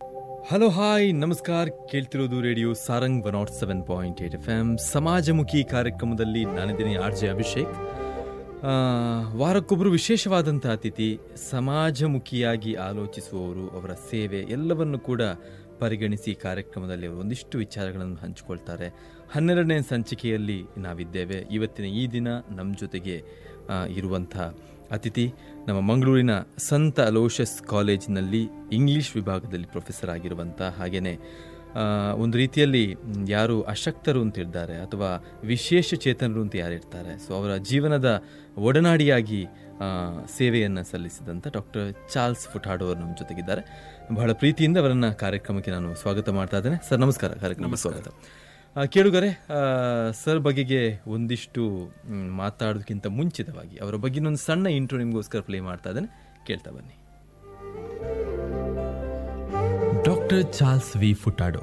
Hello hi ನಮಸ್ಕಾರ ಕೇಳ್ತಿರೋದು radio Sarang one nought seven point eight FM ಎಮ್ ಸಮಾಜಮುಖಿ ಕಾರ್ಯಕ್ರಮದಲ್ಲಿ ನಾನಿದ್ದೀನಿ ಆರ್ ಜೆ ಅಭಿಷೇಕ್ ಆ, ವಾರಕ್ಕೊಬ್ಬರು ವಿಶೇಷವಾದಂಥ ಅತಿಥಿ ಸಮಾಜಮುಖಿಯಾಗಿ ಆಲೋಚಿಸುವವರು ಅವರ ಸೇವೆ ಎಲ್ಲವನ್ನು ಕೂಡ ಪರಿಗಣಿಸಿ ಕಾರ್ಯಕ್ರಮದಲ್ಲಿ ಅವರು ಒಂದಿಷ್ಟು ವಿಚಾರಗಳನ್ನು ಹಂಚಿಕೊಳ್ತಾರೆ ಹನ್ನೆರಡನೇ ಸಂಚಿಕೆಯಲ್ಲಿ ನಾವಿದ್ದೇವೆ ಇವತ್ತಿನ ಈ ದಿನ ನಮ್ಮ ಜೊತೆಗೆ ಆ, ಇರುವಂಥ ಅತಿಥಿ ನಮ್ಮ ಮಂಗಳೂರಿನ ಸಂತ ಅಲೋಷಸ್ ಕಾಲೇಜಿನಲ್ಲಿ ಇಂಗ್ಲಿಷ್ ವಿಭಾಗದಲ್ಲಿ ಪ್ರೊಫೆಸರ್ ಆಗಿರುವಂಥ ಹಾಗೆಯೇ ಆ, ಒಂದು ರೀತಿಯಲ್ಲಿ ಮ್, ಯಾರು ಅಶಕ್ತರು ಅಂತ ಇರ್ತಾರೆ ಅಥವಾ ವಿಶೇಷ ಚೇತನರು ಅಂತ ಯಾರಿರ್ತಾರೆ ಸೊ ಅವರ ಜೀವನದ ಒಡನಾಡಿಯಾಗಿ ಸೇವೆಯನ್ನು ಸಲ್ಲಿಸಿದಂಥ ಡಾಕ್ಟರ್ ಚಾರ್ಲ್ಸ್ ಫುಟಾಡೋ ಅವರು ನಮ್ಮ ಜೊತೆಗಿದ್ದಾರೆ ಬಹಳ ಪ್ರೀತಿಯಿಂದ ಅವರನ್ನ ಕಾರ್ಯಕ್ರಮಕ್ಕೆ ನಾನು ಸ್ವಾಗತ ಮಾಡ್ತಾ ಇದ್ದೇನೆ ಸರ್ ನಮಸ್ಕಾರ ಕಾರ್ಯಕ್ರಮ ಸ್ವಾಗತ ಆ, ಕೇಳುಗರೆ ಆ, ಸರ್ ಬಗೆಗೆ ಒಂದಿಷ್ಟು ಮ್, ಮಾತಾಡೋದಕ್ಕಿಂತ ಮುಂಚಿತವಾಗಿ ಅವರ ಬಗ್ಗೆ ಒಂದು ಸಣ್ಣ ಇಂಟ್ರೋ ನಿಮಗೋಸ್ಕರ ಪ್ಲೇ ಮಾಡ್ತಾ ಇದ್ದೇನೆ ಕೇಳ್ತಾ ಬನ್ನಿ doctor Charles V Furtado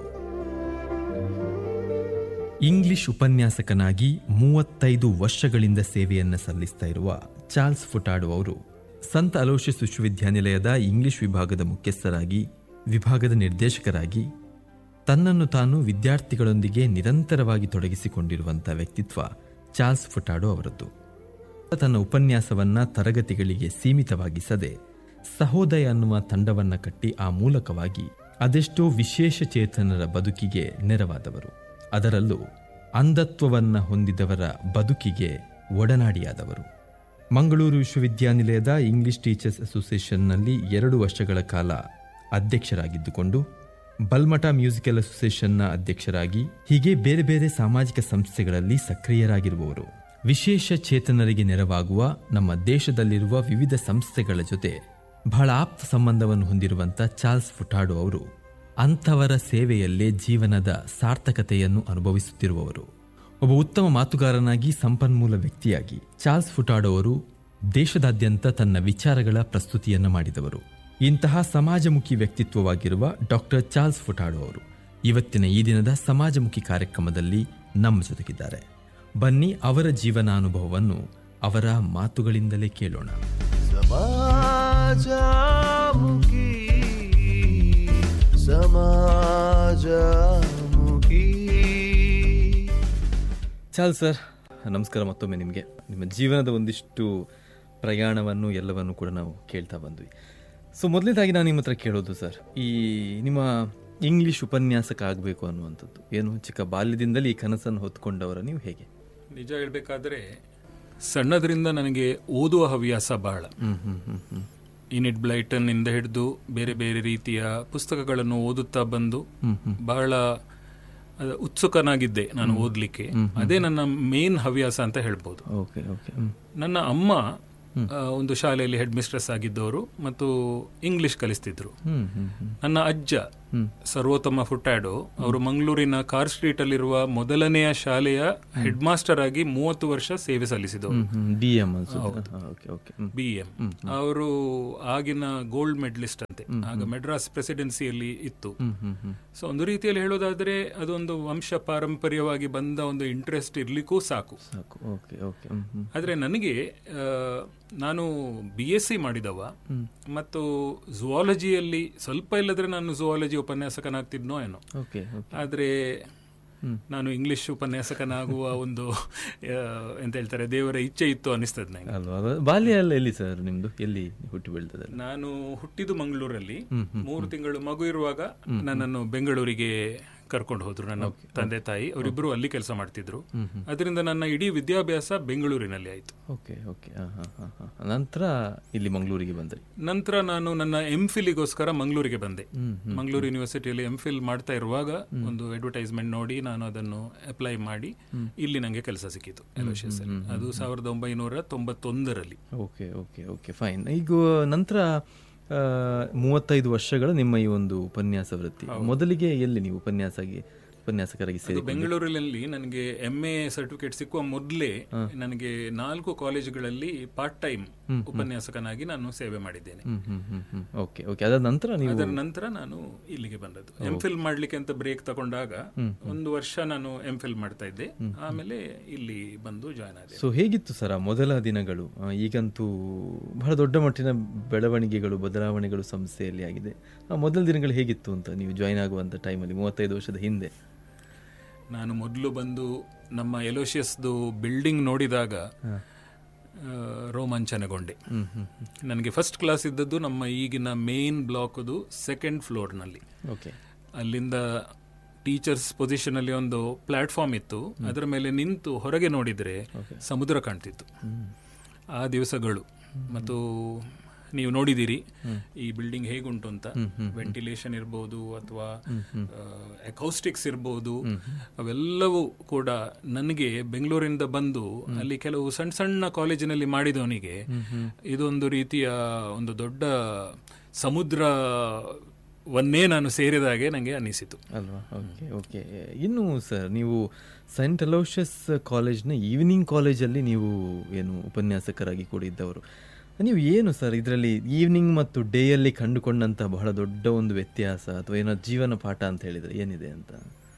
English ಉಪನ್ಯಾಸಕನಾಗಿ ಮೂವತ್ತೈದು ವರ್ಷಗಳಿಂದ ಸೇವೆಯನ್ನು ಸಲ್ಲಿಸ್ತಾ ಇರುವ ಚಾರ್ಲ್ಸ್ ಫುಟಾಡೋ ಅವರು ಸಂತ ಅಲೋಷಿಯಸ್ ವಿಶ್ವವಿದ್ಯಾನಿಲಯದ ಇಂಗ್ಲಿಷ್ ವಿಭಾಗದ ಮುಖ್ಯಸ್ಥರಾಗಿ ವಿಭಾಗದ ನಿರ್ದೇಶಕರಾಗಿ ತನ್ನನ್ನು ತಾನು ವಿದ್ಯಾರ್ಥಿಗಳೊಂದಿಗೆ ನಿರಂತರವಾಗಿ ತೊಡಗಿಸಿಕೊಂಡಿರುವಂಥ ವ್ಯಕ್ತಿತ್ವ ಚಾರ್ಲ್ಸ್ ಫುಟಾಡೋ ಅವರದ್ದು ತನ್ನ ಉಪನ್ಯಾಸವನ್ನ ತರಗತಿಗಳಿಗೆ ಸೀಮಿತವಾಗಿಸದೆ ಸಹೋದಯ ಅನ್ನುವ ತಂಡವನ್ನ ಕಟ್ಟಿ ಆ ಮೂಲಕವಾಗಿ ಅದೆಷ್ಟೋ ವಿಶೇಷ ಚೇತನರ ಬದುಕಿಗೆ ನೆರವಾದವರು ಅದರಲ್ಲೂ ಅಂಧತ್ವವನ್ನ ಹೊಂದಿದವರ ಬದುಕಿಗೆ ಒಡನಾಡಿಯಾದವರು ಮಂಗಳೂರು ವಿಶ್ವವಿದ್ಯಾನಿಲಯದ ಇಂಗ್ಲಿಷ್ ಟೀಚರ್ಸ್ ಅಸೋಸಿಯೇಷನ್ನಲ್ಲಿ ಎರಡು ವರ್ಷಗಳ ಕಾಲ ಅಧ್ಯಕ್ಷರಾಗಿದ್ದುಕೊಂಡು ಬಲ್ಮಠ ಮ್ಯೂಸಿಕಲ್ ಅಸೋಸಿಯೇಷನ್ನ ಅಧ್ಯಕ್ಷರಾಗಿ ಹೀಗೆ ಬೇರೆ ಬೇರೆ ಸಾಮಾಜಿಕ ಸಂಸ್ಥೆಗಳಲ್ಲಿ ಸಕ್ರಿಯರಾಗಿರುವವರು ವಿಶೇಷ ಚೇತನರಿಗೆ ನೆರವಾಗುವ ನಮ್ಮ ದೇಶದಲ್ಲಿರುವ ವಿವಿಧ ಸಂಸ್ಥೆಗಳ ಜೊತೆ ಬಹಳ ಆಪ್ತ ಸಂಬಂಧವನ್ನು ಹೊಂದಿರುವಂಥ ಚಾರ್ಲ್ಸ್ ಫುಟಾಡೋ ಅವರು ಅಂಥವರ ಸೇವೆಯಲ್ಲೇ ಜೀವನದ ಸಾರ್ಥಕತೆಯನ್ನು ಅನುಭವಿಸುತ್ತಿರುವವರು ಒಬ್ಬ ಉತ್ತಮ ಮಾತುಗಾರನಾಗಿ ಸಂಪನ್ಮೂಲ ವ್ಯಕ್ತಿಯಾಗಿ ಚಾರ್ಲ್ಸ್ ಫುಟಾಡೋ ಅವರು ದೇಶದಾದ್ಯಂತ ತನ್ನ ವಿಚಾರಗಳ ಪ್ರಸ್ತುತಿಯನ್ನು ಮಾಡಿದವರು ಇಂತಹ ಸಮಾಜಮುಖಿ ವ್ಯಕ್ತಿತ್ವವಾಗಿರುವ ಡಾಕ್ಟರ್ ಚಾರ್ಲ್ಸ್ ಫುಟಾಡೋ ಅವರು ಇವತ್ತಿನ ಈ ದಿನದ ಸಮಾಜಮುಖಿ ಕಾರ್ಯಕ್ರಮದಲ್ಲಿ ನಮ್ಮ ಜೊತೆಗಿದ್ದಾರೆ ಬನ್ನಿ ಅವರ ಜೀವನಾನುಭವವನ್ನು ಅವರ ಮಾತುಗಳಿಂದಲೇ ಕೇಳೋಣ ಸಮಾಜಮುಖಿ ಸಮಾಜಮುಖಿ ಚಾಲ್ ಸರ್ ನಮಸ್ಕಾರ ಮತ್ತೊಮ್ಮೆ ನಿಮಗೆ ನಿಮ್ಮ ಜೀವನದ ಒಂದಿಷ್ಟು ಪ್ರಯಾಣವನ್ನು ಎಲ್ಲವನ್ನು ಕೂಡ ನಾವು ಕೇಳ್ತಾ ಬಂದ್ವಿ ಸೊ ಮೊದಲನೇದಾಗಿ ನಾನು ನಿಮ್ಮ ಹತ್ರ ಕೇಳೋದು ಸರ್ ಈ ನಿಮ್ಮ ಇಂಗ್ಲಿಷ್ ಉಪನ್ಯಾಸಕ ಆಗಬೇಕು ಅನ್ನುವಂಥದ್ದು ಏನು ಚಿಕ್ಕ ಬಾಲ್ಯದಿಂದಲೇ ಈ ಕನಸನ್ನು ಹೊತ್ಕೊಂಡವರ ನೀವು ಹೇಗೆ ನಿಜ ಹೇಳ್ಬೇಕಾದ್ರೆ ಸಣ್ಣದ್ರಿಂದ ನನಗೆ ಓದುವ ಹವ್ಯಾಸ ಬಹಳ ಹ್ಮ್ ಹ್ಮ್ ಹ್ಮ್ ಹ್ಮ್ ಇನಿಟ್ ಬ್ಲೈಟನ್ ಇಂದ ಹಿಡಿದು ಬೇರೆ ಬೇರೆ ರೀತಿಯ ಪುಸ್ತಕಗಳನ್ನು ಓದುತ್ತಾ ಬಂದು ಬಹಳ ಅಹ್, ಉತ್ಸುಕನಾಗಿದ್ದೆ ನಾನು ಓದ್ಲಿಕ್ಕೆ ಅದೇ ನನ್ನ ಮೇನ್ ಹವ್ಯಾಸ ಅಂತ ಹೇಳ್ಬೋದು ಓಕೆ ಓಕೆ ಹ್ಮ್ ನನ್ನ ಅಮ್ಮ ಆ, ಒಂದು ಶಾಲೆಯಲ್ಲಿ ಹೆಡ್ ಮಿಸ್ಟ್ರೆಸ್ ಆಗಿದ್ದವರು ಮತ್ತು ಇಂಗ್ಲಿಷ್ ಕಲಿಸ್ತಿದ್ರು ಹ್ಮ್ ಹ್ಮ್ ಹ್ಮ್ ನನ್ನ ಅಜ್ಜ ಸರ್ವೋತ್ತಮ ಫುಟ್ಟಾಡೋ ಅವರು ಮಂಗಳೂರಿನ ಕಾರ್ ಸ್ಟ್ರೀಟ್ ಅಲ್ಲಿರುವ ಮೊದಲನೆಯ ಶಾಲೆಯ ಹೆಡ್ ಮಾಸ್ಟರ್ ಆಗಿ ಮೂವತ್ತು ವರ್ಷ ಸೇವೆ ಸಲ್ಲಿಸಿದವರು hmm D M okay okay hmm B M ಅವರು ಆಗಿನ ಗೋಲ್ಡ್ ಮೆಡಲಿಸ್ಟ್ ಅಂತೆ ಆಗ ಮೆಡ್ರಾಸ್ ಪ್ರೆಸಿಡೆನ್ಸಿಯಲ್ಲಿ ಇತ್ತು ಹ್ಮ್ ಹ್ಮ್ ಹ್ಮ್ ಸೊ ಒಂದು ರೀತಿಯಲ್ಲಿ ಹೇಳೋದಾದ್ರೆ ಅದೊಂದು ವಂಶ ಪಾರಂಪರ್ಯವಾಗಿ ಬಂದ ಒಂದು ಇಂಟ್ರೆಸ್ಟ್ ಇರ್ಲಿಕ್ಕೂ ಸಾಕು ಸಾಕು ಓಕೆ ಓಕೆ ಹ್ಮ್ ಹ್ಮ್ ಆದ್ರೆ ನನಗೆ ಆ, ನಾನು ಬಿ ಎಸ್ ಸಿ ಮಾಡಿದವ ಮತ್ತು ಝುವಾಲಜಿಯಲ್ಲಿ ಸ್ವಲ್ಪ ಇಲ್ಲದ್ರೆ ನಾನು ಝುವಾಲಜಿ ಉಪನ್ಯಾಸಕನಾಗ್ತಿದ್ನೋ ಏನೋ ಓಕೆ ಓಕೆ ಆದ್ರೆ ನಾನು ಇಂಗ್ಲಿಷ್ ಉಪನ್ಯಾಸಕನಾಗುವ ಒಂದು ಆ, ಎಂತ ಹೇಳ್ತಾರೆ ದೇವರ ಇಚ್ಛೆ ಇತ್ತು ಅನಿಸ್ತದೆ ನಂಗೆ ಅಲ್ವಾ ಬಾಲ್ಯ ಎಲ್ಲ ಎಲ್ಲಿ ಸರ್ ನಿಮ್ದು ಎಲ್ಲಿ ಹುಟ್ಟಿ ಬೆಳೆದದಲ್ಲ ನಾನು ಹುಟ್ಟಿದ್ದು ಮಂಗಳೂರಲ್ಲಿ ಮೂರು ತಿಂಗಳು ಮಗು ಇರುವಾಗ ನನ್ನನ್ನು ಬೆಂಗಳೂರಿಗೆ ಕರ್ಕೊಂಡು ಹೋದ್ರು ನನ್ನ ತಂದೆ ತಾಯಿ ಅವರಿಬ್ಬರು ಅಲ್ಲಿ ಕೆಲಸ ಮಾಡ್ತಿದ್ರು ಅದರಿಂದ ನನ್ನ ಇಡೀ ವಿದ್ಯಾಭ್ಯಾಸ ಬೆಂಗಳೂರಿನಲ್ಲಿ ಆಯ್ತು ಓಕೆ ಓಕೆ ಹಾಂ ಹಾಂ ಹಾಂ ಹಾಂ ನಂತರ ಇಲ್ಲಿ ಮಂಗಳೂರಿಗೆ ಬಂದ್ರಿ ನಂತರ ನಾನು ನನ್ನ ಎಂ ಫಿಲಿಗೋಸ್ಕರ ಮಂಗಳೂರಿಗೆ ಬಂದೆ ಮಂಗಳೂರು ಯೂನಿವರ್ಸಿಟಿಯಲ್ಲಿ ಎಂ ಫಿಲ್ ಮಾಡ್ತಾ ಇರುವಾಗ ಒಂದು ಅಡ್ವರ್ಟೈಸ್ಮೆಂಟ್ ನೋಡಿ ನಾನು ಅದನ್ನು ಅಪ್ಲೈ ಮಾಡಿ ಇಲ್ಲಿ ನನಗೆ ಕೆಲಸ ಸಿಕ್ಕಿತು ಎಲೋಶಿಯಸ್ ಅಲ್ಲಿ ಅದು ಸಾವಿರದ ಒಂಬೈನೂರ ತೊಂಬತ್ತೊಂದರಲ್ಲಿ ಓಕೆ ಓಕೆ ಓಕೆ ಫೈನ್ ಈಗ ನಂತರ ಆ, ಮೂವತ್ತೈದು ವರ್ಷಗಳ ನಿಮ್ಮ ಈ ಒಂದು ಉಪನ್ಯಾಸ ವೃತ್ತಿ ಮೊದಲಿಗೆ ಎಲ್ಲಿ ನೀವು ಉಪನ್ಯಾಸಾಗಿ ಉಪನ್ಯಾಸಕರಾಗಿ ಸೇರಿ ಅದು ಬೆಂಗಳೂರಿನಲ್ಲಿ ನನಗೆ ಎಂ ಎ ಸರ್ಟಿಫಿಕೇಟ್ ಸಿಕ್ಕುವ ಮೊದಲೇ ನನಗೆ ನಾಲ್ಕು ಕಾಲೇಜುಗಳಲ್ಲಿ ಪಾರ್ಟ್ ಟೈಮ್ ಉಪನ್ಯಾಸಕನಾಗಿ ನಾನು ಸೇವೆ ಮಾಡಿದ್ದೇನೆ ಹ್ಮ್ ಹ್ಮ್ ಹ್ಮ್ ಹ್ಮ್ ಓಕೆ ಓಕೆ ಅದಾದ ನಂತರ ನೀವು ಅದರ ನಂತರ ನಾನು ಇಲ್ಲಿಗೆ ಬಂದದ್ದು ಎಂ ಫಿಲ್ ಮಾಡ್ಲಿಕ್ಕೆ ಅಂತ ಬ್ರೇಕ್ ತಗೊಂಡಾಗ ಒಂದು ವರ್ಷ ನಾನು ಎಂ ಫಿಲ್ ಮಾಡ್ತಾ ಇದ್ದೆ ಆಮೇಲೆ ಇಲ್ಲಿ ಬಂದು ಜಾಯ್ನ್ ಆದೆ ಸೊ ಹೇಗಿತ್ತು ಸರ್ ಆ ಮೊದಲ ದಿನಗಳು ಆ, ಈಗಂತೂ ಬಹಳ ದೊಡ್ಡ ಮಟ್ಟಿನ ಬೆಳವಣಿಗೆಗಳು ಬದಲಾವಣೆಗಳು ಸಂಸ್ಥೆಯಲ್ಲಿ ಆಗಿದೆ ಆ ಮೊದಲ ದಿನಗಳು ಹೇಗಿತ್ತು ಅಂತ ನೀವು ಜಾಯ್ನ್ ಆಗುವಂಥ ಟೈಮಲ್ಲಿ ಮೂವತ್ತೈದು ವರ್ಷದ ಹಿಂದೆ ನಾನು ಮೊದಲು ಬಂದು ನಮ್ಮ ಎಲೋಶಿಯಸ್ದು ಬಿಲ್ಡಿಂಗ್ ನೋಡಿದಾಗ ಆ, ರೋಮಾಂಚನಗೊಂಡೆ ನನಗೆ ಫಸ್ಟ್ ಕ್ಲಾಸ್ ಇದ್ದದ್ದು ನಮ್ಮ ಈಗಿನ ಮೇನ್ ಬ್ಲಾಕ್ದು ಸೆಕೆಂಡ್ ಫ್ಲೋರ್ನಲ್ಲಿ ಓಕೆ ಅಲ್ಲಿಂದ ಟೀಚರ್ಸ್ ಪೊಸಿಷನ್ ಅಲ್ಲಿ ಒಂದು ಪ್ಲಾಟ್ಫಾರ್ಮ್ ಇತ್ತು ಅದರ ಮೇಲೆ ನಿಂತು ಹೊರಗೆ ನೋಡಿದ್ರೆ ಸಮುದ್ರ ಕಾಣ್ತಿತ್ತು ಆ ದಿವಸಗಳು ಮತ್ತು ನೀವು ನೋಡಿದಿರಿ ಈ ಬಿಲ್ಡಿಂಗ್ ಹೇಗುಂಟು ಅಂತ ವೆಂಟಿಲೇಷನ್ ಇರ್ಬೋದು ಅಥವಾ ಅಕೌಸ್ಟಿಕ್ಸ್ ಇರ್ಬೋದು ಅವೆಲ್ಲವೂ ಕೂಡ ನನಗೆ ಬೆಂಗಳೂರಿಂದ ಬಂದು ಅಲ್ಲಿ ಕೆಲವು ಸಣ್ಣ ಸಣ್ಣ ಕಾಲೇಜಿನಲ್ಲಿ ಮಾಡಿದವನಿಗೆ ಇದೊಂದು ರೀತಿಯ ಒಂದು ದೊಡ್ಡ ಸಮುದ್ರವನ್ನೇ ನಾನು ಸೇರಿದ ಹಾಗೆ ನನಗೆ ಅನಿಸಿತು ಅಲ್ವಾ ಓಕೆ ಓಕೆ ಇನ್ನು ಸರ್ ನೀವು ಸೈಂಟ್ ಅಲೋಷಸ್ ಕಾಲೇಜ್ನ ಈವ್ನಿಂಗ್ ಕಾಲೇಜಲ್ಲಿ ನೀವು ಏನು ಉಪನ್ಯಾಸಕರಾಗಿ ಕೂಡ ಇದ್ದವರು ನೀವು ಏನು ಸರ್ ಇದರಲ್ಲಿ ಈವ್ನಿಂಗ್ ಮತ್ತು ಡೇಯಲ್ಲಿ ಕಂಡುಕೊಂಡಂಥ ಬಹಳ ದೊಡ್ಡ ಒಂದು ವ್ಯತ್ಯಾಸ ಅಥವಾ ಏನೋ ಜೀವನ ಪಾಠ ಅಂತ ಹೇಳಿದರೆ ಏನಿದೆ ಅಂತ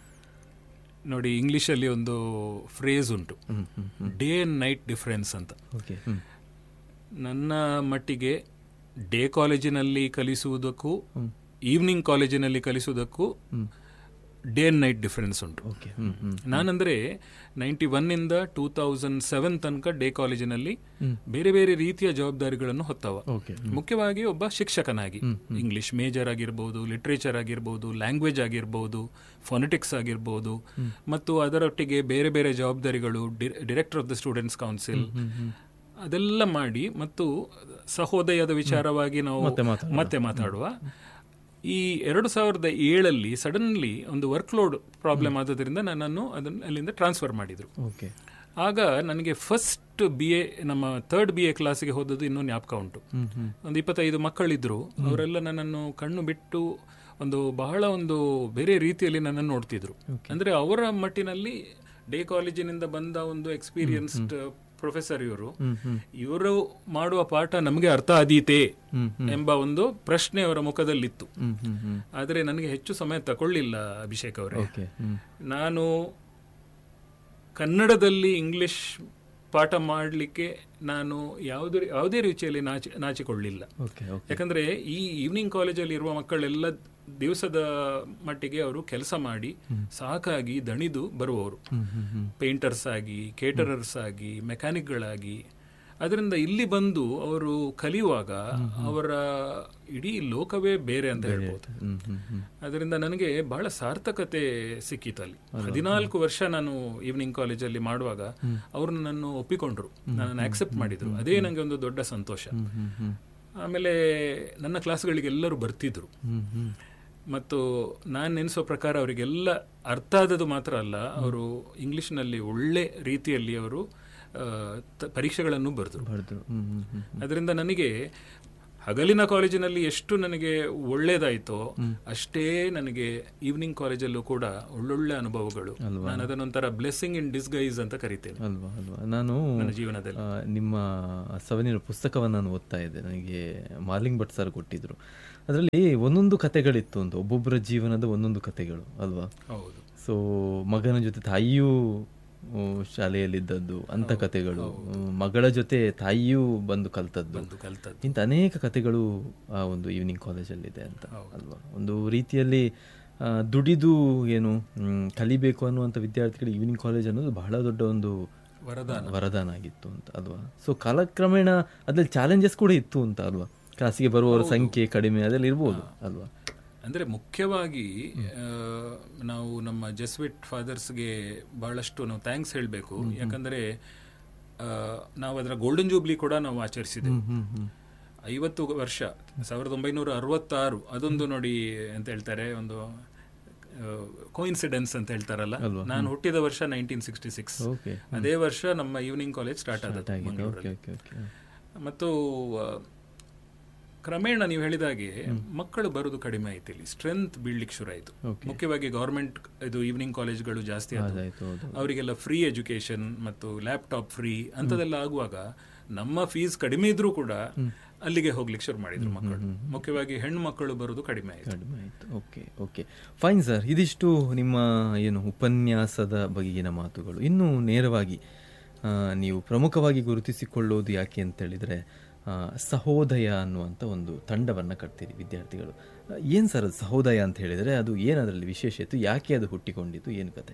ನೋಡಿ ಇಂಗ್ಲಿಷಲ್ಲಿ ಒಂದು ಫ್ರೇಸ್ ಉಂಟು ಡೇ ಅಂಡ್ ನೈಟ್ ಡಿಫರೆನ್ಸ್ ಅಂತ ಓಕೆ ಹ್ಞೂ ನನ್ನ ಮಟ್ಟಿಗೆ ಡೇ ಕಾಲೇಜಿನಲ್ಲಿ ಕಲಿಸುವುದಕ್ಕೂ ಈವ್ನಿಂಗ್ ಕಾಲೇಜಿನಲ್ಲಿ ಕಲಿಸುವುದಕ್ಕೂ ಡೇ ಅಂಡ್ ನೈಟ್ ಡಿಫರೆನ್ಸ್ ಉಂಟು ಓಕೆ ಹ್ಞೂ ಹ್ಞೂ ನಾನಂದ್ರೆ ನೈಂಟಿ ಒನ್ನಿಂದ ಟೂ ತೌಸಂಡ್ ಸೆವೆನ್ ತನಕ ಡೇ ಕಾಲೇಜಿನಲ್ಲಿ ಬೇರೆ ಬೇರೆ ರೀತಿಯ ಜವಾಬ್ದಾರಿಗಳನ್ನು ಹೊತ್ತವ ಓಕೆ ಮುಖ್ಯವಾಗಿ ಒಬ್ಬ ಶಿಕ್ಷಕನಾಗಿ ಇಂಗ್ಲಿಷ್ ಮೇಜರ್ ಆಗಿರ್ಬೋದು ಲಿಟ್ರೇಚರ್ ಆಗಿರ್ಬೋದು ಲ್ಯಾಂಗ್ವೇಜ್ ಆಗಿರ್ಬೋದು ಫೊನೆಟಿಕ್ಸ್ ಆಗಿರ್ಬೋದು ಮತ್ತು ಅದರೊಟ್ಟಿಗೆ ಬೇರೆ ಬೇರೆ ಜವಾಬ್ದಾರಿಗಳು director of the students council ಅದೆಲ್ಲ ಮಾಡಿ ಮತ್ತು ಸಹೋದಯದ ವಿಚಾರವಾಗಿ ನಾವು ಮತ್ತೆ ಮಾತಾಡುವ. ಮತ್ತೆ ಮಾತಾಡುವ ಈ ಎರಡು ಸಾವಿರದ ಏಳಲ್ಲಿ ಸಡನ್ಲಿ ಒಂದು ವರ್ಕ್ಲೋಡ್ ಪ್ರಾಬ್ಲಮ್ ಆದದ್ರಿಂದ ನನ್ನನ್ನು ಅದನ್ನು ಅಲ್ಲಿಂದ ಟ್ರಾನ್ಸ್ಫರ್ ಮಾಡಿದರು ಓಕೆ ಆಗ ನನಗೆ ಫಸ್ಟ್ ಬಿ ಎ ನಮ್ಮ ಥರ್ಡ್ ಬಿ ಎ ಕ್ಲಾಸಿಗೆ ಹೋದದ್ದು ಇನ್ನೂ ಜ್ಞಾಪಕ ಉಂಟು ಒಂದು ಇಪ್ಪತ್ತೈದು ಮಕ್ಕಳಿದ್ರು ಅವರೆಲ್ಲ ನನ್ನನ್ನು ಕಣ್ಣು ಬಿಟ್ಟು ಒಂದು ಬಹಳ ಒಂದು ಬೇರೆ ರೀತಿಯಲ್ಲಿ ನನ್ನನ್ನು ನೋಡ್ತಿದ್ರು ಅಂದ್ರೆ ಅವರ ಮಟ್ಟಿನಲ್ಲಿ ಡೇ ಕಾಲೇಜಿನಿಂದ ಬಂದ ಒಂದು ಎಕ್ಸ್ಪೀರಿಯನ್ಸ್ಡ್ ಪ್ರೊಫೆಸರ್ ಇವರು ಇವರು ಮಾಡುವ ಪಾಠ ನಮಗೆ ಅರ್ಥ ಆದೀತೆ ಎಂಬ ಒಂದು ಪ್ರಶ್ನೆ ಅವರ ಮುಖದಲ್ಲಿತ್ತು ಹ್ಞೂ ಹ್ಞೂ ಹ್ಞೂ ಆದರೆ ನನಗೆ ಹೆಚ್ಚು ಸಮಯ ತಗೊಳ್ಳಿಲ್ಲ ಅಭಿಷೇಕ್ ಅವರೇ ಓಕೆ ಹ್ಞೂ ನಾನು ಕನ್ನಡದಲ್ಲಿ ಇಂಗ್ಲಿಷ್ ಪಾಠ ಮಾಡಲಿಕ್ಕೆ ನಾನು ಯಾವುದೇ ಯಾವುದೇ ರೀತಿಯಲ್ಲಿ ನಾಚಿ ನಾಚಿಕೊಳ್ಳಿಲ್ಲ ಓಕೆ ಓಕೆ ಯಾಕಂದ್ರೆ ಈ ಈವ್ನಿಂಗ್ ಕಾಲೇಜಲ್ಲಿ ಇರುವ ಮಕ್ಕಳೆಲ್ಲ ದಿವಸದ ಮಟ್ಟಿಗೆ ಅವರು ಕೆಲಸ ಮಾಡಿ ಸಾಕಾಗಿ ದಣಿದು ಬರುವವರು ಪೇಂಟರ್ಸ್ ಆಗಿ ಕೇಟರರ್ಸ್ ಆಗಿ ಮೆಕ್ಯಾನಿಕ್ಗಳಾಗಿ ಅದರಿಂದ ಇಲ್ಲಿ ಬಂದು ಅವರು ಕಲಿಯುವಾಗ ಅವರ ಇಡೀ ಲೋಕವೇ ಬೇರೆ ಅಂತ ಹೇಳ್ಬೋದು ಹ್ಞೂ ಹ್ಞೂ ಹ್ಞೂ ಅದರಿಂದ ನನಗೆ ಬಹಳ ಸಾರ್ಥಕತೆ ಸಿಕ್ಕಿತ್ತು ಅಲ್ಲಿ ಹದಿನಾಲ್ಕು ವರ್ಷ ನಾನು ಈವ್ನಿಂಗ್ ಕಾಲೇಜಲ್ಲಿ ಮಾಡುವಾಗ ಅವರು ನನ್ನನ್ನು ಒಪ್ಪಿಕೊಂಡ್ರು ನನ್ನನ್ನು ಆಕ್ಸೆಪ್ಟ್ ಮಾಡಿದ್ರು ಅದೇ ನನಗೆ ಒಂದು ದೊಡ್ಡ ಸಂತೋಷ ಆಮೇಲೆ ನನ್ನ ಕ್ಲಾಸ್ಗಳಿಗೆ ಎಲ್ಲರೂ ಬರ್ತಿದ್ರು ಹ್ಞೂ ಹ್ಞೂ ಮತ್ತು ನಾನು ನೆನೆಸೋ ಪ್ರಕಾರ ಅವರಿಗೆಲ್ಲ ಅರ್ಥ ಆದದ್ದು ಮಾತ್ರ ಅಲ್ಲ ಅವರು ಇಂಗ್ಲಿಷ್ನಲ್ಲಿ ಒಳ್ಳೆ ರೀತಿಯಲ್ಲಿ ಅವರು ಆ, ತ- ಪರೀಕ್ಷೆಗಳನ್ನು ಬರೆದ್ರು ಬರೆದ್ರು ಹ್ಞೂ ಹ್ಞೂ ಹ್ಞೂ ಅದರಿಂದ ನನಗೆ ಹಗಲಿನ ಕಾಲೇಜಿನಲ್ಲಿ ಎಷ್ಟು ನನಗೆ ಒಳ್ಳೇದಾಯ್ತೋ ಅಷ್ಟೇ ನನಗೆ ಈವ್ನಿಂಗ್ ಕಾಲೇಜಲ್ಲೂ ಕೂಡ ಒಳ್ಳೊಳ್ಳೆ ಅನುಭವಗಳು ನಾನು ಅದನ್ನೊಂಥರ ಬ್ಲೆಸ್ಸಿಂಗ್ ಇನ್ ಡಿಸ್ಗೈಸ್ ಅಂತ ಕರಿತೇನೆ ಅಲ್ವಾ ಅಲ್ವಾ ನಾನು ನನ್ನ ಜೀವನದಲ್ಲಿ ಆ, ನಿಮ್ಮ ಸವನಿರ ಪುಸ್ತಕವನ್ನು ನಾನು ಓದ್ತಾ ಇದ್ದೆ ನನಗೆ ಮಾರ್ಲಿಂಗ್ ಭಟ್ ಸರ್ ಕೊಟ್ಟಿದ್ರು ಅದರಲ್ಲಿ ಒಂದೊಂದು ಕತೆಗಳಿತ್ತು ಅಂತ ಒಬ್ಬೊಬ್ಬರ ಜೀವನದ ಒಂದೊಂದು ಕತೆಗಳು ಅಲ್ವಾ ಹೌದು ಸೊ ಮಗನ ಜೊತೆ ತಾಯಿಯೂ ಆ, ಶಾಲೆಯಲ್ಲಿದ್ದದ್ದು ಅಂಥ ಕತೆಗಳು ಆ, ಮಗಳ ಜೊತೆ ತಾಯಿಯೂ ಬಂದು ಕಲ್ತದ್ದು ಒಂದು ಕಲ್ತದ್ದು ಇಂಥ ಅನೇಕ ಕತೆಗಳು ಆ ಒಂದು ಈವ್ನಿಂಗ್ ಕಾಲೇಜಲ್ಲಿದೆ ಅಂತ ಅಲ್ವಾ ಒಂದು ರೀತಿಯಲ್ಲಿ ಆ, ದುಡಿದು ಏನು ಮ್, ಕಲಿಬೇಕು ಅನ್ನುವಂಥ ವಿದ್ಯಾರ್ಥಿಗಳು ಈವ್ನಿಂಗ್ ಕಾಲೇಜ್ ಅನ್ನೋದು ಬಹಳ ದೊಡ್ಡ ಒಂದು ವರದಾನ ವರದಾನ ಆಗಿತ್ತು ಅಂತ ಅಲ್ವಾ ಸೊ ಕಾಲಕ್ರಮೇಣ ಅದ್ರಲ್ಲಿ ಚಾಲೆಂಜಸ್ ಕೂಡ ಇತ್ತು ಅಂತ ಅಲ್ವಾ ಕ್ಲಾಸಿಗೆ ಬರುವವರ ಸಂಖ್ಯೆ ಕಡಿಮೆ ಅದೆಲ್ಲ ಇರ್ಬೋದು ಅಲ್ವಾ ಅಂದ್ರೆ ಮುಖ್ಯವಾಗಿ ಆ, ನಾವು ನಮ್ಮ ಜೆಸ್ವಿಟ್ ಫಾದರ್ಸ್ಗೆ ಬಹಳಷ್ಟು ನಾವು ಥ್ಯಾಂಕ್ಸ್ ಹೇಳಬೇಕು ಯಾಕಂದ್ರೆ ಆ, ನಾವು ಅದರ ಗೋಲ್ಡನ್ ಜೂಬ್ಲಿ ಕೂಡ ನಾವು ಆಚರಿಸಿದೆವು ಐವತ್ತು ವರ್ಷ ಸಾವಿರದ ಒಂಬೈನೂರ ಅರವತ್ತಾರು ಅದೊಂದು ನೋಡಿ ಅಂತ ಹೇಳ್ತಾರೆ ಒಂದು ಕೋಇನ್ಸಿಡೆನ್ಸ್ ಅಂತ ಹೇಳ್ತಾರಲ್ಲ ನಾನು ಹುಟ್ಟಿದ ವರ್ಷ ನೈನ್ಟೀನ್ ಸಿಕ್ಸ್ಟಿ ಸಿಕ್ಸ್ ಓಕೆ ಅದೇ ವರ್ಷ ನಮ್ಮ ಈವ್ನಿಂಗ್ ಕಾಲೇಜ್ ಸ್ಟಾರ್ಟ್ ಆದದ್ದು ಓಕೆ ಮಂಗಳೂರಲ್ಲಿ ಓಕೆ ಓಕೆ ಮತ್ತು ಆ, ಕ್ರಮೇಣ ನೀವು ಹೇಳಿದಾಗೆ ಮಕ್ಕಳು ಬರೋದು ಕಡಿಮೆ ಆಯ್ತು ಇಲ್ಲಿ ಸ್ಟ್ರೆಂತ್ ಬೀಳ್ಲಿಕ್ಕೆ ಶುರು ಆಯ್ತು ಮುಖ್ಯವಾಗಿ ಗವರ್ಮೆಂಟ್ ಇದು ಈವ್ನಿಂಗ್ ಕಾಲೇಜ್ಗಳು ಜಾಸ್ತಿ ಆದವು ಅದಾಯ್ತು ಹೌದು ಅವರಿಗೆಲ್ಲ ಫ್ರೀ ಎಜುಕೇಶನ್ ಮತ್ತು ಲ್ಯಾಪ್ಟಾಪ್ ಫ್ರೀ ಅಂಥದ್ದೆಲ್ಲ ಆಗುವಾಗ ನಮ್ಮ ಫೀಸ್ ಕಡಿಮೆ ಇದ್ರೂ ಕೂಡ ಅಲ್ಲಿಗೆ ಹೋಗ್ಲಿಕ್ಕೆ ಶುರು ಮಾಡಿದ್ರು ಮಕ್ಕಳು ಮುಖ್ಯವಾಗಿ ಹೆಣ್ಣು ಮಕ್ಕಳು ಬರೋದು ಕಡಿಮೆ ಆಯ್ತು ಕಡಿಮೆ ಆಯಿತು ಓಕೆ ಓಕೆ ಫೈನ್ ಸರ್ ಇದಿಷ್ಟು ನಿಮ್ಮ ಏನು ಉಪನ್ಯಾಸದ ಬಗೆಗಿನ ಮಾತುಗಳು ಇನ್ನು ನೇರವಾಗಿ ಆ, ನೀವು ಪ್ರಮುಖವಾಗಿ ಗುರುತಿಸಿಕೊಳ್ಳೋದು ಯಾಕೆ ಅಂತ ಹೇಳಿದರೆ ಸಹೋದಯ ಅನ್ನುವಂಥ ಒಂದು ತಂಡವನ್ನು ಕಟ್ತೀರಿ ವಿದ್ಯಾರ್ಥಿಗಳು ಏನು ಸರ್ ಅದು ಸಹೋದಯ ಅಂತ ಹೇಳಿದರೆ ಅದು ಏನದರಲ್ಲಿ ವಿಶೇಷ ಇತ್ತು ಯಾಕೆ ಅದು ಹುಟ್ಟಿಕೊಂಡಿತ್ತು ಏನು ಕತೆ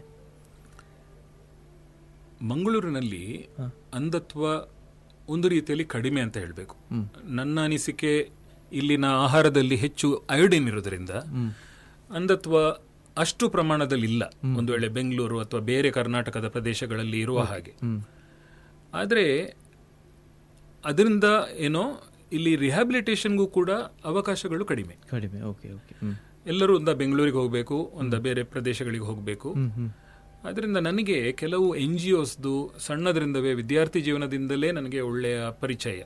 ಮಂಗಳೂರಿನಲ್ಲಿ ಅಂಧತ್ವ ಒಂದು ರೀತಿಯಲ್ಲಿ ಕಡಿಮೆ ಅಂತ ಹೇಳಬೇಕು ನನ್ನ ಅನಿಸಿಕೆ ಇಲ್ಲಿನ ಆಹಾರದಲ್ಲಿ ಹೆಚ್ಚು ಅಯೋಡಿನ್ ಇರೋದ್ರಿಂದ ಅಂಧತ್ವ ಅಷ್ಟು ಪ್ರಮಾಣದಲ್ಲಿ ಇಲ್ಲ ಒಂದು ವೇಳೆ ಬೆಂಗಳೂರು ಅಥವಾ ಬೇರೆ ಕರ್ನಾಟಕದ ಪ್ರದೇಶಗಳಲ್ಲಿ ಇರುವ ಹಾಗೆ ಆದರೆ ಅದರಿಂದ ಏನೋ ಇಲ್ಲಿ ರಿಹ್ಯಾಬಿಲಿಟೇಷನ್ಗೂ ಕೂಡ ಅವಕಾಶಗಳು ಕಡಿಮೆ ಕಡಿಮೆ ಓಕೆ ಓಕೆ ಹ್ಞೂ ಎಲ್ಲರೂ ಒಂದ ಬೆಂಗಳೂರಿಗೆ ಹೋಗಬೇಕು ಒಂದ ಬೇರೆ ಪ್ರದೇಶಗಳಿಗೆ ಹೋಗಬೇಕು ಅದರಿಂದ ನನಗೆ ಕೆಲವು ಎನ್ ಜಿ ಒಸ್ದು ಸಣ್ಣದ್ರಿಂದವೇ ವಿದ್ಯಾರ್ಥಿ ಜೀವನದಿಂದಲೇ ನನಗೆ ಒಳ್ಳೆಯ ಪರಿಚಯ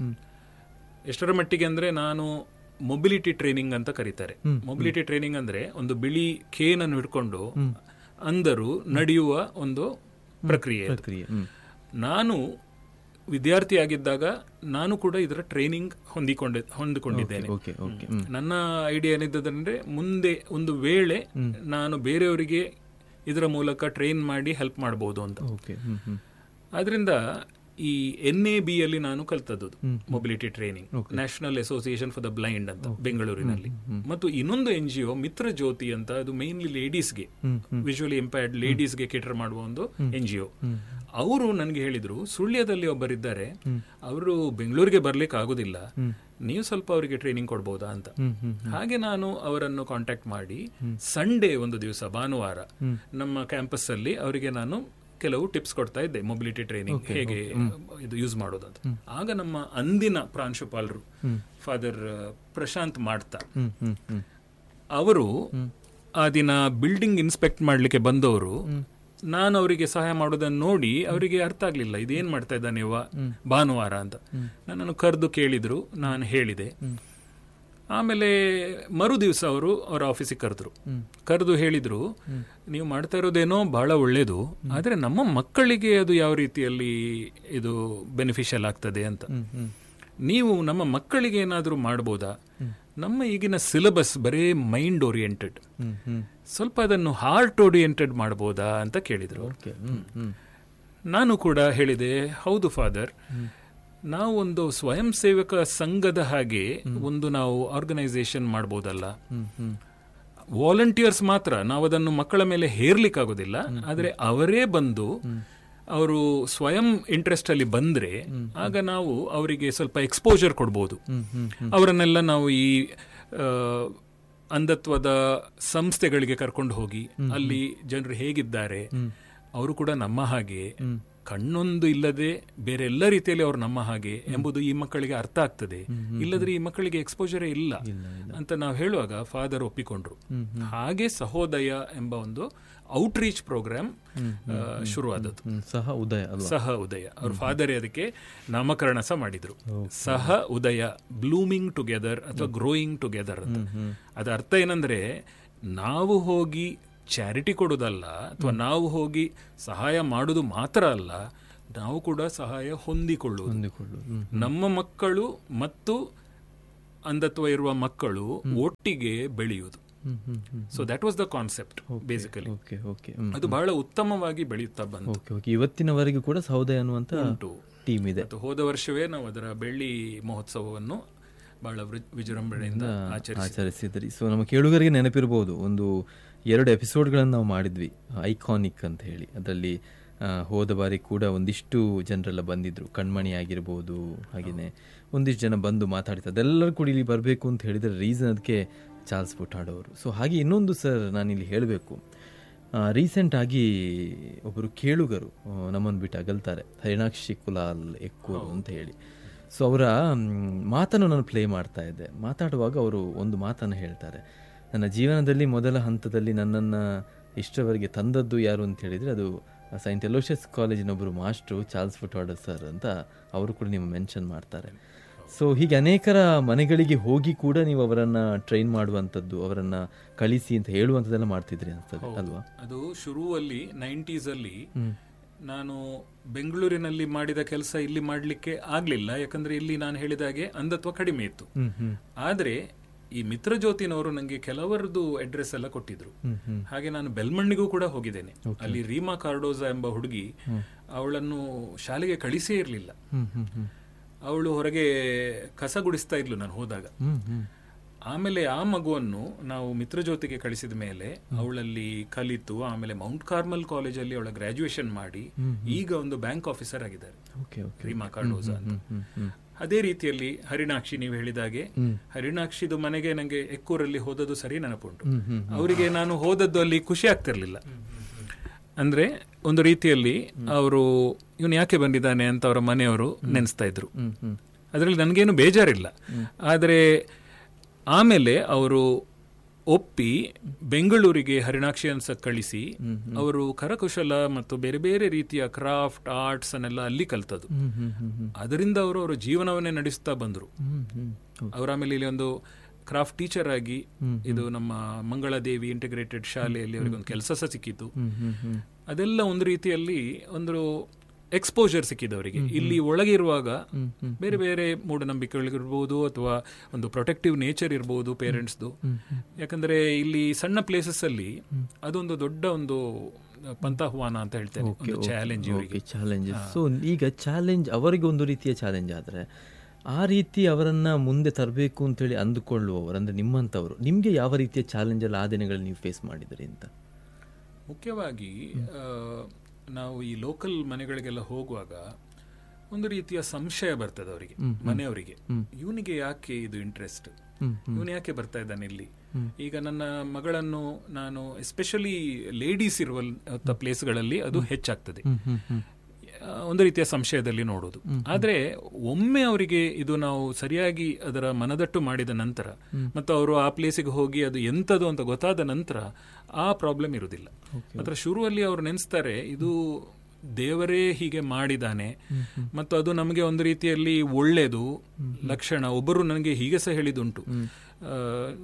ಎಷ್ಟರ ಮಟ್ಟಿಗೆ ಅಂದ್ರೆ ನಾನು ಮೊಬಿಲಿಟಿ ಟ್ರೈನಿಂಗ್ ಅಂತ ಕರೀತಾರೆ ಮೊಬಿಲಿಟಿ ಟ್ರೈನಿಂಗ್ ಅಂದ್ರೆ ಒಂದು ಬಿಳಿ ಕೇನನ್ನು ಹಿಡ್ಕೊಂಡು ಅಂದರು ನಡೆಯುವ ಒಂದು ಪ್ರಕ್ರಿಯೆ ಅದು. ಪ್ರಕ್ರಿಯೆ ಹ್ಞೂ ನಾನು ವಿದ್ಯಾರ್ಥಿಯಾಗಿದ್ದಾಗ ನಾನು ಕೂಡ ಇದರ ಟ್ರೈನಿಂಗ್ ಹೊಂದಿಕೊಂಡೆ ಹೊಂದಿಕೊಂಡಿದ್ದೇನೆ ಓಕೆ ಓಕೆ ನನ್ನ ಐಡಿಯಾ ಏನಿದ್ದದಂದ್ರೆ ಮುಂದೆ ಒಂದು ವೇಳೆ ನಾನು ಬೇರೆಯವರಿಗೆ ಇದರ ಮೂಲಕ ಟ್ರೈನ್ ಮಾಡಿ ಹೆಲ್ಪ್ ಮಾಡಬಹುದು ಅಂತ ಓಕೆ ಹ್ಞೂ ಹ್ಞೂ ಆದ್ರಿಂದ ಈ ಎನ್ ಎ ಬಿ ಅಲ್ಲಿ ನಾನು ಕಲ್ತದ್ದು mobility training national association for the blind ಅಂತ ಬೆಂಗಳೂರಿನಲ್ಲಿ ಮತ್ತು ಇನ್ನೊಂದು ಎನ್ ಜಿ ಒ ಮಿತ್ರ ಜ್ಯೋತಿ ಅಂತ ಅದು ಮೇನ್ಲಿ ಲೇಡೀಸ್ಗೆ ವಿಜುವಲಿ ಇಂಪೈರ್ಡ್ ಲೇಡೀಸ್ಗೆ ಕೇಟರ್ ಮಾಡುವ ಒಂದು ಎನ್ ಜಿ ಒ ಅವರು ನನಗೆ ಹೇಳಿದ್ರು ಸುಳ್ಯದಲ್ಲಿ ಒಬ್ಬರಿದ್ದಾರೆ ಅವರು ಬೆಂಗಳೂರಿಗೆ ಬರ್ಲಿಕ್ಕೆ ಆಗುದಿಲ್ಲ ನೀವು ಸ್ವಲ್ಪ ಅವರಿಗೆ ಟ್ರೈನಿಂಗ್ ಕೊಡ್ಬೋದಾ ಅಂತ ಹಾಗೆ ನಾನು ಅವರನ್ನು ಕಾಂಟ್ಯಾಕ್ಟ್ ಮಾಡಿ ಸಂಡೇ ಒಂದು ದಿವಸ ಭಾನುವಾರ ನಮ್ಮ ಕ್ಯಾಂಪಸ್ ಅಲ್ಲಿ ಅವರಿಗೆ ನಾನು ಕೆಲವು ಟಿಪ್ಸ್ ಕೊಡ್ತಾ ಇದ್ದೆ ಮೊಬಿಲಿಟಿ ಟ್ರೈನಿಂಗ್ ಹೇಗೆ ಇದು ಯೂಸ್ ಮಾಡೋದು ಅಂತ ಆಗ ನಮ್ಮ ಅಂದಿನ ಪ್ರಾಂಶುಪಾಲರು ಫಾದರ್ ಪ್ರಶಾಂತ್ ಮಾಡ್ತಾ ಹ್ಞೂ ಹ್ಞೂ ಹ್ಞೂ ಅವರು ಆ ದಿನ ಬಿಲ್ಡಿಂಗ್ ಇನ್ಸ್ಪೆಕ್ಟ್ ಮಾಡ್ಲಿಕ್ಕೆ ಬಂದವರು ನಾನು ಅವರಿಗೆ ಸಹಾಯ ಮಾಡೋದನ್ನ ನೋಡಿ ಅವರಿಗೆ ಅರ್ಥ ಆಗ್ಲಿಲ್ಲ ಇದೇನ್ ಮಾಡ್ತಾ ಇದ್ದಾನೆ ಇವ ಭಾನುವಾರ ಅಂತ ನನ್ನನ್ನು ಕರೆದು ಕೇಳಿದ್ರು ನಾನು ಹೇಳಿದೆ ಆಮೇಲೆ ಮರು ದಿವಸ ಅವರು ಅವರ ಆಫೀಸಿಗೆ ಕರೆದ್ರು ಕರೆದು ಹೇಳಿದ್ರು ನೀವು ಮಾಡ್ತಾ ಇರೋದೇನೋ ಬಹಳ ಒಳ್ಳೇದು ಆದ್ರೆ ನಮ್ಮ ಮಕ್ಕಳಿಗೆ ಅದು ಯಾವ ರೀತಿಯಲ್ಲಿ ಇದು ಬೆನಿಫಿಷಿಯಲ್ ಆಗ್ತದೆ ಅಂತ ನೀವು ನಮ್ಮ ಮಕ್ಕಳಿಗೆ ಏನಾದರೂ ಮಾಡ್ಬೋದಾ ನಮ್ಮ ಈಗಿನ ಸಿಲೆಬಸ್ ಬರೇ ಮೈಂಡ್ ಓರಿಯೆಂಟೆಡ್ ಹ್ಞೂ ಹ್ಞೂ ಸ್ವಲ್ಪ ಅದನ್ನು ಹಾರ್ಟ್ ಓರಿಯೆಂಟೆಡ್ ಮಾಡ್ಬೋದಾ ಅಂತ ಕೇಳಿದ್ರು ಓಕೆ ಹ್ಞೂ ಹ್ಞೂ ನಾನು ಕೂಡ ಹೇಳಿದೆ ಹೌದು ಫಾದರ್ ನಾವು ಒಂದು ಸ್ವಯಂ ಸೇವಕ ಸಂಘದ ಹಾಗೆ ಒಂದು ನಾವು ಆರ್ಗನೈಸೇಷನ್ ಮಾಡ್ಬೋದಲ್ಲ ವಾಲಂಟಿಯರ್ಸ್ ಮಾತ್ರ ನಾವು ಅದನ್ನು ಮಕ್ಕಳ ಮೇಲೆ ಹೇರ್ಲಿಕ್ಕಾಗೋದಿಲ್ಲ ಆದರೆ ಅವರೇ ಬಂದು ಅವರು ಸ್ವಯಂ ಇಂಟ್ರೆಸ್ಟ್ ಅಲ್ಲಿ ಬಂದ್ರೆ ಆಗ ನಾವು ಅವರಿಗೆ ಸ್ವಲ್ಪ ಎಕ್ಸ್ಪೋಜರ್ ಕೊಡ್ಬೋದು ಅವರನ್ನೆಲ್ಲ ನಾವು ಈ ಆ, ಅಂಧತ್ವದ ಸಂಸ್ಥೆಗಳಿಗೆ ಕರ್ಕೊಂಡು ಹೋಗಿ ಅಲ್ಲಿ ಜನರು ಹೇಗಿದ್ದಾರೆ ಅವರು ಕೂಡ ನಮ್ಮ ಹಾಗೆ ಕಣ್ಣೊಂದು ಇಲ್ಲದೆ ಬೇರೆ ಎಲ್ಲ ರೀತಿಯಲ್ಲಿ ಅವರು ನಮ್ಮ ಹಾಗೆ ಎಂಬುದು ಈ ಮಕ್ಕಳಿಗೆ ಅರ್ಥ ಆಗ್ತದೆ ಇಲ್ಲದ್ರೆ ಈ ಮಕ್ಕಳಿಗೆ ಎಕ್ಸ್ಪೋಜರೇ ಇಲ್ಲ ಅಂತ ನಾವು ಹೇಳುವಾಗ ಫಾದರ್ ಒಪ್ಪಿಕೊಂಡ್ರು ಹಾಗೆ ಸಹೋದಯ ಎಂಬ ಒಂದು ಔಟ್ರೀಚ್ ಪ್ರೋಗ್ರಾಮ್ ಶುರುವಾದದ್ದು ಹ್ಮ್, ಸಹ ಉದಯ ಅಲ್ವಾ ಸಹ ಉದಯ ಅವ್ರ ಫಾದರ್ ಅದಕ್ಕೆ ನಾಮಕರಣ ಸಹ ಮಾಡಿದ್ರು ಸಹ ಉದಯ ಬ್ಲೂಮಿಂಗ್ ಟುಗೆದರ್ ಅಥವಾ ಗ್ರೋಯಿಂಗ್ ಟುಗೆದರ್ ಅಂತ ಅದರ ಅರ್ಥ ಏನಂದ್ರೆ ನಾವು ಹೋಗಿ ಚಾರಿಟಿ ಕೊಡೋದಲ್ಲ ಅಥವಾ ನಾವು ಹೋಗಿ ಸಹಾಯ ಮಾಡುದು ಮಾತ್ರ ಅಲ್ಲ ನಾವು ಕೂಡ ಸಹಾಯ ಹೊಂದಿಕೊಳ್ಳುವುದು ಹೊಂದಿಕೊಳ್ಳು ಹ್ಮ್. ನಮ್ಮ ಮಕ್ಕಳು ಮತ್ತು ಅಂಧತ್ವ ಇರುವ ಮಕ್ಕಳು ಒಟ್ಟಿಗೆ ಬೆಳೆಯುವುದು hmm, hmm, hmm. So that was the concept basically okay okay hmm. ಅದು ಬಹಳ ಉತ್ತಮವಾಗಿ ಬೆಳೆಯುತ್ತಾ ಬಂತು ಓಕೆ ಓಕೆ ಇವತ್ತಿನವರೆಗೂ ಕೂಡ ಸಹೋದಯ ಅನ್ನುವಂಥ ಉಂಟು ಟೀಮ್ ಇದೆ ಮತ್ತು ಹೋದ ವರ್ಷವೇ ನಾವು ಅದರ ಬೆಳ್ಳಿ ಮಹೋತ್ಸವವನ್ನು ಬಹಳ ವೃ- ವಿಜೃಂಭಣೆಯಿಂದ ಆಚರಿಸಿ ಆಚರಿಸಿದ್ರಿ ಸೊ ನಮ್ಮ ಕೇಳುಗರಿಗೆ ನೆನಪಿರ್ಬೋದು ಒಂದು ಎರಡು ಎಪಿಸೋಡ್ಗಳನ್ನು ನಾವು ಮಾಡಿದ್ವಿ ಐಕಾನಿಕ್ ಅಂತ ಹೇಳಿ ಅದರಲ್ಲಿ ಆ, ಹೋದ ಬಾರಿ ಕೂಡ ಒಂದಿಷ್ಟು ಜನರೆಲ್ಲ ಬಂದಿದ್ರು ಕಣ್ಮಣಿ ಆಗಿರ್ಬೋದು ಹಾಗೆಯೇ ಒಂದಿಷ್ಟು ಜನ ಬಂದು ಮಾತಾಡ್ತಾರೆ ಅದೆಲ್ಲರೂ ಕೂಡ ಇಲ್ಲಿ ಬರಬೇಕು ಅಂತ ಹೇಳಿದರೆ ರೀಸನ್ ಅದಕ್ಕೆ ಚಾರ್ಲ್ಸ್ ಬುಟಾಡೋರು ಸೊ ಹಾಗೆ ಇನ್ನೊಂದು ಸರ್ ನಾನಿಲ್ಲಿ ಹೇಳಬೇಕು ರೀಸೆಂಟಾಗಿ ಒಬ್ಬರು ಕೇಳುಗರು ಆ, ನಮ್ಮನ್ನು ಬಿಟ್ಟು ಅಗಲ್ತಾರೆ ಹರಿಣಾಕ್ಷಿ ಕುಲಾಲ್ ಎಕ್ಕೂರು ಅಂತ ಹೇಳಿ ಸೊ ಅವರ ಮಾತನ್ನು ನಾನು ಪ್ಲೇ ಮಾಡ್ತಾ ಇದ್ದೆ ಮಾತಾಡುವಾಗ ಅವರು ಒಂದು ಮಾತನ್ನು ಹೇಳ್ತಾರೆ ನನ್ನ ಜೀವನದಲ್ಲಿ ಮೊದಲ ಹಂತದಲ್ಲಿ ನನ್ನನ್ನು ಇಷ್ಟರವರೆಗೆ ತಂದದ್ದು ಯಾರು ಅಂತ ಹೇಳಿದರೆ ಅದು ಸೈಂಟ್ ಎಲೋಷಿಯಸ್ ಕಾಲೇಜಿನ ಒಬ್ಬರು ಮಾಸ್ಟ್ರು ಚಾರ್ಲ್ಸ್ ಫುಟ್ವಾರ್ಡರ್ ಸರ್ ಅಂತ ಅವರು ಕೂಡ ನಿಮ್ಮ ಮೆನ್ಷನ್ ಮಾಡ್ತಾರೆ ಸೊ ಹೀಗೆ ಅನೇಕರ ಮನೆಗಳಿಗೆ ಹೋಗಿ ಕೂಡ ನೀವು ಅವರನ್ನ ಟ್ರೈನ್ ಮಾಡುವಂಥದ್ದು ಅವರನ್ನ ಕಳಿಸಿ ಅಂತ ಹೇಳುವಂಥದ್ದೆಲ್ಲ ಮಾಡ್ತಿದ್ರಿ ಅನ್ಸ್ತದೆ ಅಲ್ವಾ ಅದು ಶುರುವಲ್ಲಿ ನೈಂಟೀಸ್ ಅಲ್ಲಿ ನಾನು ಬೆಂಗಳೂರಿನಲ್ಲಿ ಮಾಡಿದ ಕೆಲಸ ಇಲ್ಲಿ ಮಾಡಲಿಕ್ಕೆ ಆಗ್ಲಿಲ್ಲ ಯಾಕಂದ್ರೆ ಇಲ್ಲಿ ನಾನು ಹೇಳಿದ ಹಾಗೆ ಅಂಧತ್ವ ಕಡಿಮೆ ಇತ್ತು ಹ್ಮ್ ಹ್ಮ್ ಆದ್ರೆ ಈ ಮಿತ್ರ ಜ್ಯೋತಿನವರು ನನಗೆ ಕೆಲವರದು ಅಡ್ರೆಸ್ ಎಲ್ಲ ಕೊಟ್ಟಿದ್ರು ಹಾಗೆ ನಾನು ಬೆಲ್ಮಣ್ಣಿಗೂ ಕೂಡ ಹೋಗಿದ್ದೇನೆ ಅಲ್ಲಿ ರೀಮಾ ಕಾರ್ಡೋಸಾ ಎಂಬ ಹುಡುಗಿ ಅವಳನ್ನು ಶಾಲೆಗೆ ಕಳಿಸೇ ಇರಲಿಲ್ಲ ಹ್ಮ್ ಹ್ಮ್ ಹ್ಮ್ ಅವಳು ಹೊರಗೆ ಕಸ ಗುಡಿಸ್ತಾ ಇದ್ಲು ನಾನು ಹೋದಾಗ ಹ್ಮ್ ಹ್ಮ್ ಆಮೇಲೆ ಆ ಮಗುವನ್ನು ನಾವು ಮಿತ್ರಜ್ಯೋತಿಗೆ ಕಳಿಸಿದ ಮೇಲೆ ಅವಳಲ್ಲಿ ಕಲಿತು ಆಮೇಲೆ ಮೌಂಟ್ ಕಾರ್ಮಲ್ ಕಾಲೇಜಲ್ಲಿ ಅವಳ ಗ್ರಾಜುಯೇಷನ್ ಮಾಡಿ ಈಗ ಒಂದು ಬ್ಯಾಂಕ್ ಆಫೀಸರ್ ಆಗಿದ್ದಾರೆ ಓಕೆ ಓಕೆ ರೀಮಾ ಕಾರ್ಡೋಸಾ ಅಂತ ಹ್ಮ್ ಹ್ಮ್ ಅದೇ ರೀತಿಯಲ್ಲಿ ಹರಿಣಾಕ್ಷಿ ನೀವು ಹೇಳಿದಾಗೆ ಹರಿಣಾಕ್ಷಿದು ಮನೆಗೆ ನಂಗೆ ಎಕ್ಕೂರಲ್ಲಿ ಹೋದದ್ದು ಸರಿ ನೆನಪುಂಟು ಅವರಿಗೆ ನಾನು ಹೋದದ್ದು ಅಲ್ಲಿ ಖುಷಿ ಆಗ್ತಿರ್ಲಿಲ್ಲ ಅಂದ್ರೆ ಒಂದು ರೀತಿಯಲ್ಲಿ ಅವರು ಇವನು ಯಾಕೆ ಬಂದಿದ್ದಾನೆ ಅಂತ ಅವರ ಮನೆಯವರು ನೆನೆಸ್ತಾ ಇದ್ರು ಹ್ಮ್ ಹ್ಮ್ ಅದರಲ್ಲಿ ನನಗೇನು ಬೇಜಾರಿಲ್ಲ ಆದರೆ ಆಮೇಲೆ ಅವರು ಒಪ್ಪಿ ಬೆಂಗಳೂರಿಗೆ ಹರಿಣಾಕ್ಷಿ ಅನ್ಸ ಕಳಿಸಿ ಅವರು ಕರಕುಶಲ ಮತ್ತು ಬೇರೆ ಬೇರೆ ರೀತಿಯ ಕ್ರಾಫ್ಟ್ ಆರ್ಟ್ಸ್ ಅನ್ನೆಲ್ಲ ಅಲ್ಲಿ ಕಲ್ತದ್ದು ಹ್ಮ್ ಹ್ಮ್ ಹ್ಮ್ ಹ್ಮ್ ಅದರಿಂದ ಅವರು ಅವರ ಜೀವನವನ್ನೇ ನಡೆಸ್ತಾ ಬಂದರು ಹ್ಮ್ ಹ್ಮ್ ಅವರ ಆಮೇಲೆ ಇಲ್ಲಿ ಒಂದು ಕ್ರಾಫ್ಟ್ ಟೀಚರ್ ಆಗಿ ಇದು ನಮ್ಮ ಮಂಗಳದೇವಿ ಇಂಟಿಗ್ರೇಟೆಡ್ ಶಾಲೆಯಲ್ಲಿ ಅವರಿಗೆ ಒಂದು ಕೆಲಸ ಸಹ ಸಿಕ್ಕಿತು ಹ್ಮ್ ಹ್ಮ್ ಹ್ಮ್ ಅದೆಲ್ಲ ಒಂದು ರೀತಿಯಲ್ಲಿ ಒಂದು ಎಕ್ಸ್ಪೋಜರ್ ಸಿಕ್ಕಿದವರಿಗೆ ಇಲ್ಲಿ ಒಳಗಿರುವಾಗ ಬೇರೆ ಬೇರೆ ಮೂಢನಂಬಿಕೆಗಳಿರ್ಬೋದು ಅಥವಾ ಒಂದು ಪ್ರೊಟೆಕ್ಟಿವ್ ನೇಚರ್ ಇರ್ಬೋದು ಪೇರೆಂಟ್ಸ್ದು ಯಾಕಂದ್ರೆ ಇಲ್ಲಿ ಸಣ್ಣ ಪ್ಲೇಸಸ್ ಅಲ್ಲಿ ಅದೊಂದು ದೊಡ್ಡ ಒಂದು ಪಂಥಾಹ್ವಾನ ಅಂತ ಹೇಳ್ತೇನೆ ಒಂದು ಚಾಲೆಂಜ್ ಇವರಿಗೆ ಓಕೆ ಚಾಲೆಂಜ್ ಸೊ ಈಗ ಚಾಲೆಂಜ್ ಅವರಿಗೆ ಒಂದು ರೀತಿಯ ಚಾಲೆಂಜ್ ಆದರೆ ಆ ರೀತಿ ಅವರನ್ನ ಮುಂದೆ ತರಬೇಕು ಅಂತೇಳಿ ಅಂದುಕೊಳ್ಳುವವರು ಅಂದ್ರೆ ನಿಮ್ಮಂಥವರು ನಿಮಗೆ ಯಾವ ರೀತಿಯ ಚಾಲೆಂಜ್ ಎಲ್ಲ ಆ ದಿನಗಳಲ್ಲಿ ನೀವು ಫೇಸ್ ಮಾಡಿದ್ರಿ ಅಂತ ಮುಖ್ಯವಾಗಿ ಆ, ನಾವು ಈ ಲೋಕಲ್ ಮನೆಗಳಿಗೆಲ್ಲ ಹೋಗುವಾಗ ಒಂದು ರೀತಿಯ ಸಂಶಯ ಬರ್ತದೆ ಅವರಿಗೆ ಮನೆಯವರಿಗೆ ಇವನಿಗೆ ಯಾಕೆ ಇದು ಇಂಟ್ರೆಸ್ಟ್ ಇವನು ಯಾಕೆ ಬರ್ತಾ ಇದ್ದಾನೆ ಇಲ್ಲಿ ಈಗ ನನ್ನ ಮಗಳನ್ನು ನಾನು ಎಸ್ಪೆಷಲಿ ಲೇಡೀಸ್ ಇರುವ ಪ್ಲೇಸ್ಗಳಲ್ಲಿ ಅದು ಹೆಚ್ಚಾಗ್ತದೆ ಆ, ಒಂದು ರೀತಿಯ ಸಂಶಯದಲ್ಲಿ ನೋಡೋದು ಆದ್ರೆ ಒಮ್ಮೆ ಅವರಿಗೆ ಇದು ನಾವು ಸರಿಯಾಗಿ ಅದರ ಮನದಟ್ಟು ಮಾಡಿದ ನಂತರ ಮತ್ತು ಅವರು ಆ ಪ್ಲೇಸಿಗೆ ಹೋಗಿ ಅದು ಎಂಥದ್ದು ಅಂತ ಗೊತ್ತಾದ ನಂತರ ಆ ಪ್ರಾಬ್ಲಮ್ ಇರುವುದಿಲ್ಲ ಮಾತ್ರ ಶುರುವಲ್ಲಿ ಅವರು ನೆನೆಸ್ತಾರೆ ಇದು ದೇವರೇ ಹೀಗೆ ಮಾಡಿದಾನೆ ಮತ್ತು ಅದು ನಮಗೆ ಒಂದು ರೀತಿಯಲ್ಲಿ ಒಳ್ಳೆಯದು ಲಕ್ಷಣ ಒಬ್ಬರು ನನಗೆ ಹೀಗೆ ಸಹ ಹೇಳಿದುಂಟು ಆ,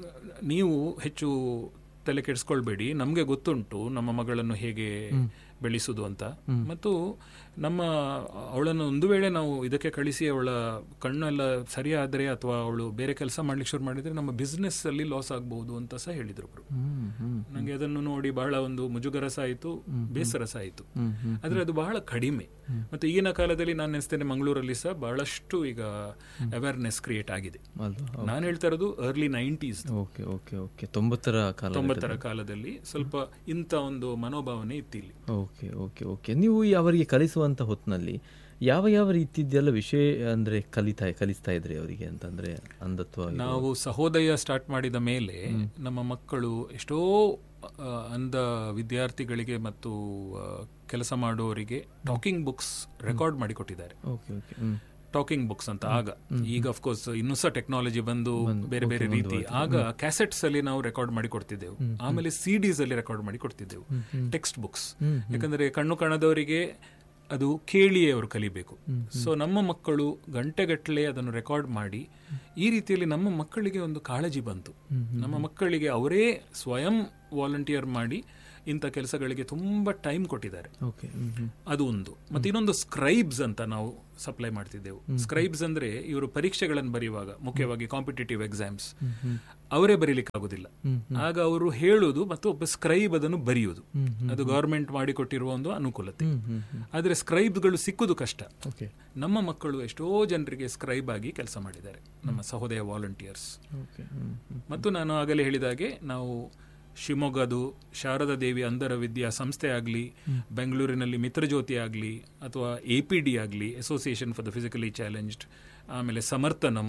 ನೀವು ಹೆಚ್ಚು ತಲೆ ಕೆಡಿಸ್ಕೊಳ್ಬೇಡಿ ನಮಗೆ ಗೊತ್ತುಂಟು ನಮ್ಮ ಮಗಳನ್ನು ಹೇಗೆ ಬೆಳೆಸುವುದು ಅಂತ ಮತ್ತು ನಮ್ಮ ಅವಳನ್ನು ಒಂದು ವೇಳೆ ನಾವು ಇದಕ್ಕೆ ಕಳಿಸಿ ಅವಳ ಕಣ್ಣೆಲ್ಲ ಸರಿಯಾದರೆ ಅಥವಾ ಅವಳು ಬೇರೆ ಕೆಲಸ ಮಾಡ್ಲಿಕ್ಕೆ ಶುರು ಮಾಡಿದ್ರೆ ನಮ್ಮ ಬಿಸ್ನೆಸ್ ಅಲ್ಲಿ ಲಾಸ್ ಆಗಬಹುದು ಅಂತ ಸಹ ಹೇಳಿದ್ರು ಒಬ್ರು ನನಗೆ ಅದನ್ನು ನೋಡಿ ಬಹಳ ಒಂದು ಮುಜುಗರ ಸಹ ಆಯಿತು ಬೇಸರ ಸಹ ಆಯಿತು ಆದ್ರೆ ಅದು ಬಹಳ ಕಡಿಮೆ ಮತ್ತು ಈಗಿನ ಕಾಲದಲ್ಲಿ ನಾನು ನೆನೆಸ್ತೇನೆ ಮಂಗಳೂರಲ್ಲಿ ಸಹ ಬಹಳಷ್ಟು ಈಗ ಅವೇರ್ನೆಸ್ ಕ್ರಿಯೇಟ್ ಆಗಿದೆ ಅಲ್ವಾ ನಾನು ಹೇಳ್ತಾ ಇರೋದು early nineties okay okay okay ತೊಂಬತ್ತರ ಕಾಲ ತೊಂಬತ್ತರ ಕಾಲದಲ್ಲಿ ಸ್ವಲ್ಪ ಇಂಥ ಒಂದು ಮನೋಭಾವನೆ ಇತ್ತು ಇಲ್ಲಿ ಓಕೆ ಓಕೆ ಓಕೆ ನೀವು ಈ ಅವರಿಗೆ ಕಲಿಸುವಂಥ ಹೊತ್ತಿನಲ್ಲಿ ಯಾವ ಯಾವ ರೀತಿದ್ದೆಲ್ಲ ವಿಷಯ ಅಂದ್ರೆ ಕಲಿತಾ ಕಲಿಸ್ತಾ ಇದ್ರಿ ಅವರಿಗೆ ಅಂತಂದ್ರೆ ಅಂಧತ್ವ ನಾವು ಸಹೋದಯ ಸ್ಟಾರ್ಟ್ ಮಾಡಿದ ಮೇಲೆ ನಮ್ಮ ಮಕ್ಕಳು ಎಷ್ಟೋ ಆ, ಅಂಧ ವಿದ್ಯಾರ್ಥಿಗಳಿಗೆ ಮತ್ತು ಆ, ಕೆಲಸ ಮಾಡುವವರಿಗೆ ಟಾಕಿಂಗ್ ಬುಕ್ಸ್ ರೆಕಾರ್ಡ್ ಮಾಡಿ ಕೊಟ್ಟಿದ್ದಾರೆ okay okay hmm talking books ಅಂತ ಆಗ ಈಗ ಅಫ್ಕೋರ್ಸ್ ಇನ್ನೂ ಸಹ ಟೆಕ್ನಾಲಜಿ ಬಂದು ಬೇರೆ ಬೇರೆ ರೀತಿ ಆಗ ಕ್ಯಾಸೆಟ್ಸ್ ಅಲ್ಲಿ ನಾವು ರೆಕಾರ್ಡ್ ಮಾಡಿ ಕೊಡ್ತಿದ್ದೆವು ಆಮೇಲೆ ಸಿಡಿಸ್ ಅಲ್ಲಿ ರೆಕಾರ್ಡ್ ಮಾಡಿ ಕೊಡ್ತಿದ್ದೆವು ಟೆಕ್ಸ್ಟ್ ಬುಕ್ಸ್ ಯಾಕಂದ್ರೆ ಕಣ್ಣು ಕಾಣದವರಿಗೆ ಅದು ಕೇಳಿಯೇ ಅವರು ಕಲಿಬೇಕು ಸೊ ನಮ್ಮ ಮಕ್ಕಳು ಗಂಟೆಗಟ್ಟಲೆ ಅದನ್ನು ರೆಕಾರ್ಡ್ ಮಾಡಿ ಈ ರೀತಿಯಲ್ಲಿ ನಮ್ಮ ಮಕ್ಕಳಿಗೆ ಒಂದು ಕಾಳಜಿ ಬಂತು ನಮ್ಮ ಮಕ್ಕಳಿಗೆ ಅವರೇ ಸ್ವಯಂ ವಾಲಂಟಿಯರ್ ಮಾಡಿ ಇಂಥ ಕೆಲಸಗಳಿಗೆ ತುಂಬಾ ಟೈಮ್ ಕೊಟ್ಟಿದ್ದಾರೆ ಓಕೆ ಹ್ಮ್ ಹ್ಮ್ ಅದು ಒಂದು ಮತ್ತೆ ಇನ್ನೊಂದು ಸ್ಕ್ರೈಬ್ಸ್ ಅಂತ ನಾವು ಸಪ್ಲೈ ಮಾಡ್ತಿದ್ದೆವು ಸ್ಕ್ರೈಬ್ಸ್ ಅಂದ್ರೆ ಇವರು ಪರೀಕ್ಷೆಗಳನ್ನು ಬರೆಯುವಾಗ ಮುಖ್ಯವಾಗಿ ಕಾಂಪಿಟೇಟಿವ್ ಎಕ್ಸಾಮ್ಸ್ ಅವರೇ ಬರೀಲಿಕ್ಕೆ ಆಗುದಿಲ್ಲ ಆಗ ಅವರು ಹೇಳುವುದು ಮತ್ತು ಒಬ್ಬ ಸ್ಕ್ರೈಬ್ ಅದನ್ನು ಬರೆಯುವುದು ಅದು ಗವರ್ಮೆಂಟ್ ಮಾಡಿಕೊಟ್ಟಿರುವ ಒಂದು ಅನುಕೂಲತೆ ಆದ್ರೆ ಸ್ಕ್ರೈಬ್ಗಳು ಸಿಕ್ಕುದು ಕಷ್ಟ ಓಕೆ ನಮ್ಮ ಮಕ್ಕಳು ಎಷ್ಟೋ ಜನರಿಗೆ ಸ್ಕ್ರೈಬ್ ಆಗಿ ಕೆಲಸ ಮಾಡಿದ್ದಾರೆ ನಮ್ಮ ಸಹೋದಯ ವಾಲಂಟಿಯರ್ಸ್ ಓಕೆ ಹ್ಮ್ ಹ್ಮ್ ಮತ್ತು ನಾನು ಆಗಲೇ ಹೇಳಿದ ಹಾಗೆ ನಾವು ಶಿವಮೊಗ್ಗದು ಶಾರದಾ ದೇವಿ ಅಂಧರ ವಿದ್ಯಾ ಸಂಸ್ಥೆ ಆಗಲಿ ಬೆಂಗಳೂರಿನಲ್ಲಿ ಮಿತ್ರಜ್ಯೋತಿ ಆಗಲಿ ಅಥವಾ ಎ ಪಿ ಡಿ ಆಗಲಿ association for the physically challenged ಆಮೇಲೆ ಸಮರ್ಥನಂ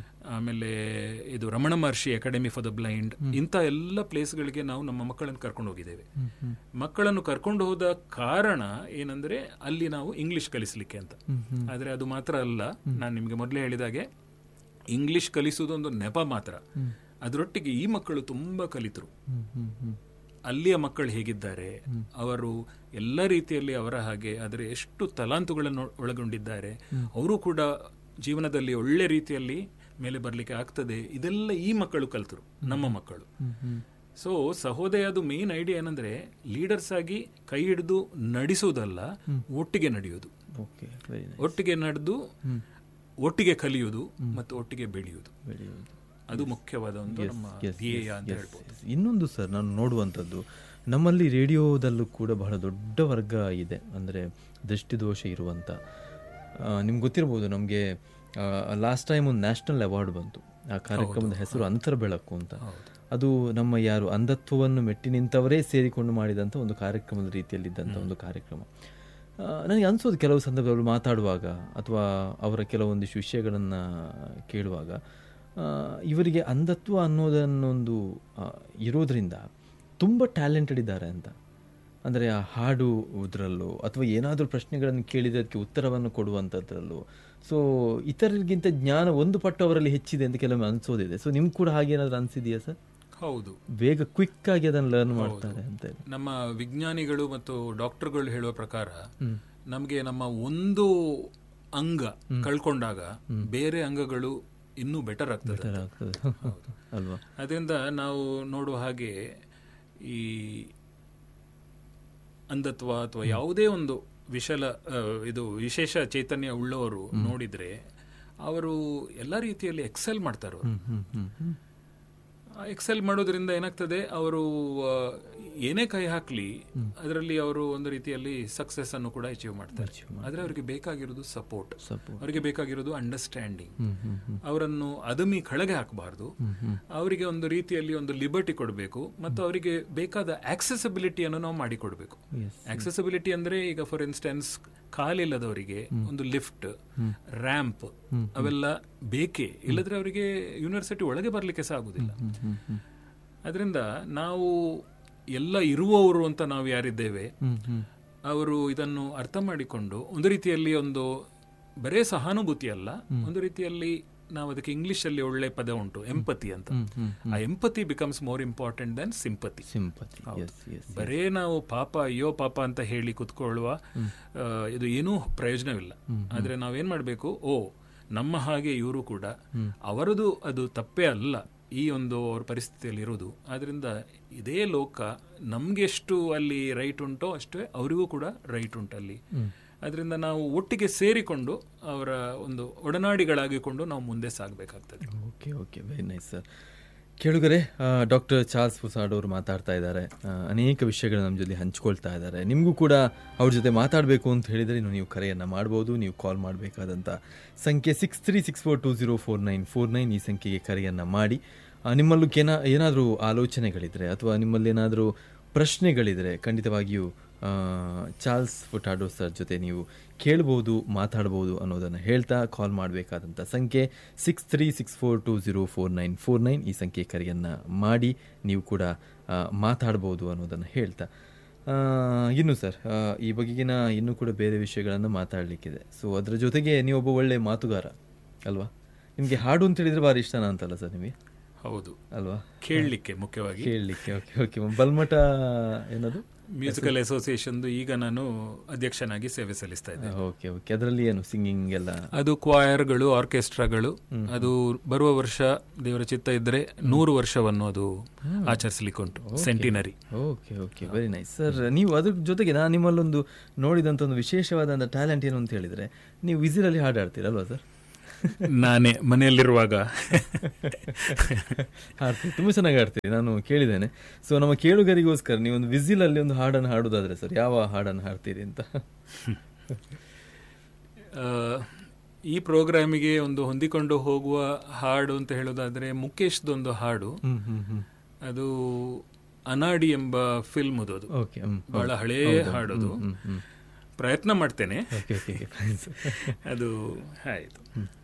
ಆಮೇಲೆ ಇದು Ramana Maharshi academy for the blind ಇಂಥ ಎಲ್ಲ ಪ್ಲೇಸ್ಗಳಿಗೆ ನಾವು ನಮ್ಮ ಮಕ್ಕಳನ್ನು ಕರ್ಕೊಂಡು ಹೋಗಿದ್ದೇವೆ ಮಕ್ಕಳನ್ನು ಕರ್ಕೊಂಡು ಹೋದ ಕಾರಣ ಏನಂದ್ರೆ ಅಲ್ಲಿ ನಾವು ಇಂಗ್ಲಿಷ್ ಕಲಿಸ್ಲಿಕ್ಕೆ ಅಂತ ಆದ್ರೆ ಅದು ಮಾತ್ರ ಅಲ್ಲ ನಾನು ನಿಮಗೆ ಮೊದಲೇ ಹೇಳಿದಾಗೆ ಇಂಗ್ಲಿಷ್ ಕಲಿಸುವುದು ಒಂದು ನೆಪ ಮಾತ್ರ ಅದರೊಟ್ಟಿಗೆ ಈ ಮಕ್ಕಳು ತುಂಬಾ ಕಲಿತರು ಹ್ಮ್ ಹ್ಮ್ ಹ್ಮ್ ಅಲ್ಲಿಯ ಮಕ್ಕಳು ಹೇಗಿದ್ದಾರೆ ಅವರು ಎಲ್ಲ ರೀತಿಯಲ್ಲಿ ಅವರ ಹಾಗೆ ಆದರೆ ಎಷ್ಟು ತಲಾಂತುಗಳನ್ನು ಒಳಗೊಂಡಿದ್ದಾರೆ ಅವರು ಕೂಡ ಜೀವನದಲ್ಲಿ ಒಳ್ಳೆ ರೀತಿಯಲ್ಲಿ ಮೇಲೆ ಬರಲಿಕ್ಕೆ ಆಗ್ತದೆ ಇದೆಲ್ಲ ಈ ಮಕ್ಕಳು ಕಲ್ತರು ನಮ್ಮ ಮಕ್ಕಳು ಸೊ ಸಹೋದಯದು ಮೇನ್ ಐಡಿಯಾ ಏನಂದ್ರೆ ಲೀಡರ್ಸ್ ಆಗಿ ಕೈ ಹಿಡಿದು ನಡೆಸುವುದಲ್ಲ ಒಟ್ಟಿಗೆ ನಡೆಯುವುದು ಓಕೆ ವೆರಿ ನೈಸ್ ಒಟ್ಟಿಗೆ ನಡೆದು ಒಟ್ಟಿಗೆ ಕಲಿಯುವುದು ಮತ್ತು ಒಟ್ಟಿಗೆ ಬೆಳೆಯುವುದು ಬೆಳೆಯುವುದು ಅದು ಮುಖ್ಯವಾದ ಒಂದು ನಮ್ಮ Yes, ಧ್ಯೇಯ yes, ಅಂತ yes, ಹೇಳ್ಬೋದು yes. ಇನ್ನೊಂದು ಸರ್ ನಾನು ನೋಡುವಂಥದ್ದು ನಮ್ಮಲ್ಲಿ ರೇಡಿಯೋದಲ್ಲೂ ಕೂಡ ಬಹಳ ದೊಡ್ಡ ವರ್ಗ ಇದೆ ಅಂದರೆ ದೃಷ್ಟಿದೋಷ ಇರುವಂಥ ನಿಮ್ಗೆ ಗೊತ್ತಿರ್ಬೋದು ನಮಗೆ ಲಾಸ್ಟ್ ಟೈಮ್ ಒಂದು ನ್ಯಾಷನಲ್ ಅವಾರ್ಡ್ ಬಂತು ಆ ಕಾರ್ಯಕ್ರಮದ ಹೆಸರು ಅಂತರ ಬೆಳಕು ಅಂತ ಅದು ನಮ್ಮ ಯಾರು ಅಂಧತ್ವವನ್ನು ಮೆಟ್ಟಿ ನಿಂತವರೇ ಸೇರಿಕೊಂಡು ಮಾಡಿದಂಥ ಒಂದು ಕಾರ್ಯಕ್ರಮದ ರೀತಿಯಲ್ಲಿದ್ದಂಥ ಒಂದು ಕಾರ್ಯಕ್ರಮ ಆ, ನನಗೆ ಅನಿಸೋದು ಕೆಲವು ಸಂದರ್ಭಗಳು ಮಾತಾಡುವಾಗ ಅಥವಾ ಅವರ ಕೆಲವೊಂದಿಷ್ಟು ವಿಷಯಗಳನ್ನು ಕೇಳುವಾಗ ಆ, ಇವರಿಗೆ ಅಂಧತ್ವ ಅನ್ನೋದನ್ನೊಂದು ಆ, ಇರೋದ್ರಿಂದ ತುಂಬ ಟ್ಯಾಲೆಂಟೆಡ್ ಇದ್ದಾರೆ ಅಂತ ಅಂದರೆ ಆ ಹಾಡು ಇದರಲ್ಲೋ ಅಥವಾ ಏನಾದರೂ ಪ್ರಶ್ನೆಗಳನ್ನು ಕೇಳಿದ್ರೆ ಅದಕ್ಕೆ ಉತ್ತರವನ್ನು ಕೊಡುವಂಥದ್ರಲ್ಲೋ ಸೊ ಇತರರಿಗಿಂತ ಜ್ಞಾನ ಒಂದು ಪಟ್ಟು ಅವರಲ್ಲಿ ಹೆಚ್ಚಿದೆ ಅಂತ ಕೆಲವೊಮ್ಮೆ ಅನಿಸೋದಿದೆ ಸೊ ನಿಮ್ಗೆ ಕೂಡ ಹಾಗೇನಾದರೂ ಅನಿಸಿದೆಯಾ ಸರ್ ಹೌದು ಬೇಗ ಕ್ವಿಕ್ ಆಗಿ ಅದನ್ನು ಲರ್ನ್ ಮಾಡ್ತಾರೆ ಅಂತ ಹೇಳಿ ನಮ್ಮ ವಿಜ್ಞಾನಿಗಳು ಮತ್ತು ಡಾಕ್ಟರ್ಗಳು ಹೇಳುವ ಪ್ರಕಾರ ನಮಗೆ ನಮ್ಮ ಒಂದು ಅಂಗ ಕಳ್ಕೊಂಡಾಗ ಬೇರೆ ಅಂಗಗಳು ಇನ್ನೂ ಬೆಟರ್ ಆಗ್ತದೆ ಅಂತ. ಆಗ್ತದೆ ಅಲ್ವಾ ಅದರಿಂದ ನಾವು ನೋಡುವ ಹಾಗೆ ಈ ಅಂಧತ್ವ ಅಥವಾ ಯಾವುದೇ ಒಂದು ವಿಶಲ ಆ, ಇದು ವಿಶೇಷ ಚೈತನ್ಯ ಉಳ್ಳವರು ನೋಡಿದ್ರೆ ಅವರು ಎಲ್ಲ ರೀತಿಯಲ್ಲಿ ಎಕ್ಸೆಲ್ ಮಾಡ್ತಾರೆ ಅವರು ಹ್ಮ್ ಹ್ಮ್ ಹ್ಮ್ ಎಕ್ಸೆಲ್ ಮಾಡೋದ್ರಿಂದ ಏನಾಗ್ತದೆ ಅವರು ಆ, ಏನೇ ಕೈ ಹಾಕ್ಲಿ ಅದರಲ್ಲಿ ಅವರು ಒಂದು ರೀತಿಯಲ್ಲಿ ಸಕ್ಸಸ್ ಅನ್ನು ಕೂಡ ಅಚೀವ್ ಮಾಡ್ತಾರೆ ಆದ್ರೆ ಅವರಿಗೆ ಬೇಕಾಗಿರೋದು ಸಪೋರ್ಟ್ Support. ಅವರಿಗೆ ಬೇಕಾಗಿರೋದು ಅಂಡರ್ಸ್ಟ್ಯಾಂಡಿಂಗ್ ಹ್ಮ್ ಹ್ಮ್ ಹ್ಮ್ ಅವರನ್ನು ಅದಮಿ ಕೆಳಗೆ ಹಾಕಬಾರ್ದು ಅವರಿಗೆ ಒಂದು ರೀತಿಯಲ್ಲಿ ಒಂದು ಲಿಬರ್ಟಿ ಕೊಡಬೇಕು ಮತ್ತು ಅವರಿಗೆ ಬೇಕಾದ ಆಕ್ಸೆಸಿಬಿಲಿಟಿಯನ್ನು ನಾವು ಮಾಡಿಕೊಡ್ಬೇಕು Yes. ಆಕ್ಸೆಸಿಬಿಲಿಟಿ ಅಂದ್ರೆ ಈಗ ಫಾರ್ ಇನ್ಸ್ಟೆನ್ಸ್ ಕಾಲಿಲ್ಲದವರಿಗೆ ಒಂದು ಲಿಫ್ಟ್ ರ್ಯಾಂಪ್ ಅವೆಲ್ಲ ಬೇಕೇ ಇಲ್ಲದ್ರೆ ಅವರಿಗೆ ಯೂನಿವರ್ಸಿಟಿ ಒಳಗೆ ಬರ್ಲಿಕ್ಕೆ ಸಹ ಆಗುದಿಲ್ಲ ಅದರಿಂದ ನಾವು ಎಲ್ಲ ಇರುವವರು ಅಂತ ನಾವು ಯಾರಿದ್ದೇವೆ ಹ್ಮ್ ಹ್ಮ್ ಅವರು ಇದನ್ನು ಅರ್ಥ ಮಾಡಿಕೊಂಡು ಒಂದು ರೀತಿಯಲ್ಲಿ ಒಂದು ಬರೇ ಸಹಾನುಭೂತಿ ಅಲ್ಲ ಒಂದು ರೀತಿಯಲ್ಲಿ ನಾವು ಅದಕ್ಕೆ ಇಂಗ್ಲಿಷ್ ಅಲ್ಲಿ ಒಳ್ಳೆ ಪದ ಉಂಟು ಎಂಪತಿ ಅಂತ ಆ empathy becomes more important then sympathy sympathy yes yes ಬರೇ ನಾವು ಪಾಪ ಅಯ್ಯೋ ಪಾಪ ಅಂತ ಹೇಳಿ ಕುತ್ಕೊಳ್ಳುವ ಆ, ಇದು ಏನೂ ಪ್ರಯೋಜನವಿಲ್ಲ ಆದ್ರೆ ನಾವೇನ್ ಮಾಡ್ಬೇಕು ಓ ನಮ್ಮ ಹಾಗೆ ಇವರು ಕೂಡ ಅವರದು ಅದು ತಪ್ಪೇ ಅಲ್ಲ ಈ ಒಂದು ಅವ್ರ ಪರಿಸ್ಥಿತಿಯಲ್ಲಿ ಇರೋದು ಆದ್ರಿಂದ ಇದೇ ಲೋಕ ನಮ್ಗೆಷ್ಟು ಅಲ್ಲಿ ರೈಟ್ ಉಂಟೋ ಅಷ್ಟೇ ಅವರಿಗೂ ಕೂಡ ರೈಟ್ ಉಂಟು ಅಲ್ಲಿ ಅದರಿಂದ ನಾವು ಒಟ್ಟಿಗೆ ಸೇರಿಕೊಂಡು ಅವರ ಒಂದು ಒಡನಾಡಿಗಳಾಗಿಕೊಂಡು ನಾವು ಮುಂದೆ ಸಾಗಬೇಕಾಗ್ತದೆ okay okay very nice sir ಕೇಳುಗರೆ ಡಾಕ್ಟರ್ ಚಾರ್ಲ್ಸ್ ಫುಸಾಡ್ ಅವರು ಮಾತಾಡ್ತಾ ಇದ್ದಾರೆ ಆ, ಅನೇಕ ವಿಷಯಗಳು ನಮ್ಮ ಜೊತೆ ಹಂಚ್ಕೊಳ್ತಾ ಇದ್ದಾರೆ ನಿಮಗೂ ಕೂಡ ಅವ್ರ ಜೊತೆ ಮಾತಾಡಬೇಕು ಅಂತ ಹೇಳಿದರೆ ಇನ್ನು ನೀವು ಕರೆಯನ್ನು ಮಾಡ್ಬೋದು ನೀವು ಕಾಲ್ ಮಾಡಬೇಕಾದಂಥ ಸಂಖ್ಯೆ six three six four two zero four nine four nine ಈ ಸಂಖ್ಯೆಗೆ ಕರೆಯನ್ನು ಮಾಡಿ ಆ, ನಿಮ್ಮಲ್ಲೂ ಕೇನ ಏನಾದರೂ ಆಲೋಚನೆಗಳಿದ್ರೆ ಅಥವಾ ನಿಮ್ಮಲ್ಲಿ ಏನಾದರೂ ಪ್ರಶ್ನೆಗಳಿದ್ರೆ ಖಂಡಿತವಾಗಿಯೂ ಆ, ಚಾರ್ಲ್ಸ್ ಫುಟಾಡೋ ಸರ್ ಜೊತೆ ನೀವು ಕೇಳ್ಬೋದು ಮಾತಾಡ್ಬೋದು ಅನ್ನೋದನ್ನು ಹೇಳ್ತಾ ಕಾಲ್ ಮಾಡಬೇಕಾದಂಥ ಸಂಖ್ಯೆ six three six four two zero four nine four nine ಈ ಸಂಖ್ಯೆ ಕರೆಯನ್ನು ಮಾಡಿ ನೀವು ಕೂಡ ಆ, ಮಾತಾಡ್ಬೋದು ಅನ್ನೋದನ್ನು ಹೇಳ್ತಾ ಆ, ಇನ್ನು ಸರ್ ಆ, ಈ ಬಗೆಗಿನ ಇನ್ನೂ ಕೂಡ ಬೇರೆ ವಿಷಯಗಳನ್ನು ಮಾತಾಡಲಿಕ್ಕಿದೆ ಸೊ ಅದರ ಜೊತೆಗೆ ನೀವೊಬ್ಬ ಒಳ್ಳೆ ಮಾತುಗಾರ ಅಲ್ವಾ ನಿಮಗೆ ಹಾಡು ಅಂತ ಹೇಳಿದ್ರೆ ಭಾರಿ ಇಷ್ಟನಾ ಅಂತಲ್ಲ ಸರ್ ನಿಮಗೆ ಹೌದು ಅಲ್ವಾ ಕೇಳಲಿಕ್ಕೆ ಮುಖ್ಯವಾಗಿ ಕೇಳಲಿಕ್ಕೆ ಓಕೆ ಓಕೆ ಬಲ್ಮಠ ಏನದು ಮ್ಯೂಸಿಕಲ್ ಅಸೋಸಿಯೇಷನ್ ಈಗ ನಾನು ಅಧ್ಯಕ್ಷನಾಗಿ ಸೇವೆ ಸಲ್ಲಿಸ್ತಾ ಇದ್ದೇನೆ ಓಕೆ ಓಕೆ ಅದರಲ್ಲಿ ಏನು ಸಿಂಗಿಂಗ್ ಎಲ್ಲ ಅದು ಕ್ವಾಯರ್ಗಳು ಆರ್ಕೆಸ್ಟ್ರಾಗಳು ಅದು ಬರುವ ವರ್ಷ ದೇವರ ಚಿತ್ತ ಇದ್ರೆ ನೂರು ವರ್ಷವನ್ನು ಅದು ಆಚರಿಸಲಿಕ್ಕೆ ಉಂಟು centenary okay okay very nice sir ನೀವು ಅದ್ರ ಜೊತೆಗೆ ನಾನು ನಿಮ್ಮಲ್ಲೊಂದು ನೋಡಿದಂಥ ಒಂದು ವಿಶೇಷವಾದಂಥ ಟ್ಯಾಲೆಂಟ್ ಏನು ಅಂತ ಹೇಳಿದರೆ ನೀವು ವಿಸಿಲಲ್ಲಿ ಹಾಡಾಡ್ತೀರಲ್ವಾ ಸರ್ ನಾನೇ ಮನೆಯಲ್ಲಿರುವಾಗ ಹಾಡ್ತೀರಿ ತುಂಬ ಚೆನ್ನಾಗಿ ಹಾಡ್ತೀರಿ ನಾನು ಕೇಳಿದ್ದೇನೆ ಸೊ ನಮ್ಮ ಕೇಳುಗರಿಗೋಸ್ಕರ ನೀವೊಂದು ವಿಸಿಲಲ್ಲಿ ಒಂದು ಹಾಡನ್ನು ಹಾಡೋದಾದ್ರೆ ಸರ್ ಯಾವ ಹಾಡನ್ನು ಹಾಡ್ತೀರಿ ಅಂತ ಆ, ಈ ಪ್ರೋಗ್ರಾಮಿಗೆ ಒಂದು ಹೊಂದಿಕೊಂಡು ಹೋಗುವ ಹಾಡು ಅಂತ ಹೇಳೋದಾದ್ರೆ ಮುಖೇಶ್ದೊಂದು ಹಾಡು ಹ್ಮ್ ಹ್ಮ್ ಹ್ಮ್ ಅದು ಅನಾಡಿ ಎಂಬ ಫಿಲ್ಮ್ ಅದು ಓಕೆ ಹ್ಮ್ ಬಹಳ ಹಳೇ ಹಾಡೋದು ಹ್ಮ್ ಹ್ಮ್ ಪ್ರಯತ್ನ ಮಾಡ್ತೇನೆ ಓಕೆ ಓಕೆ ಫೈನ್ ಸರ್ ಅದು ಆಯ್ತು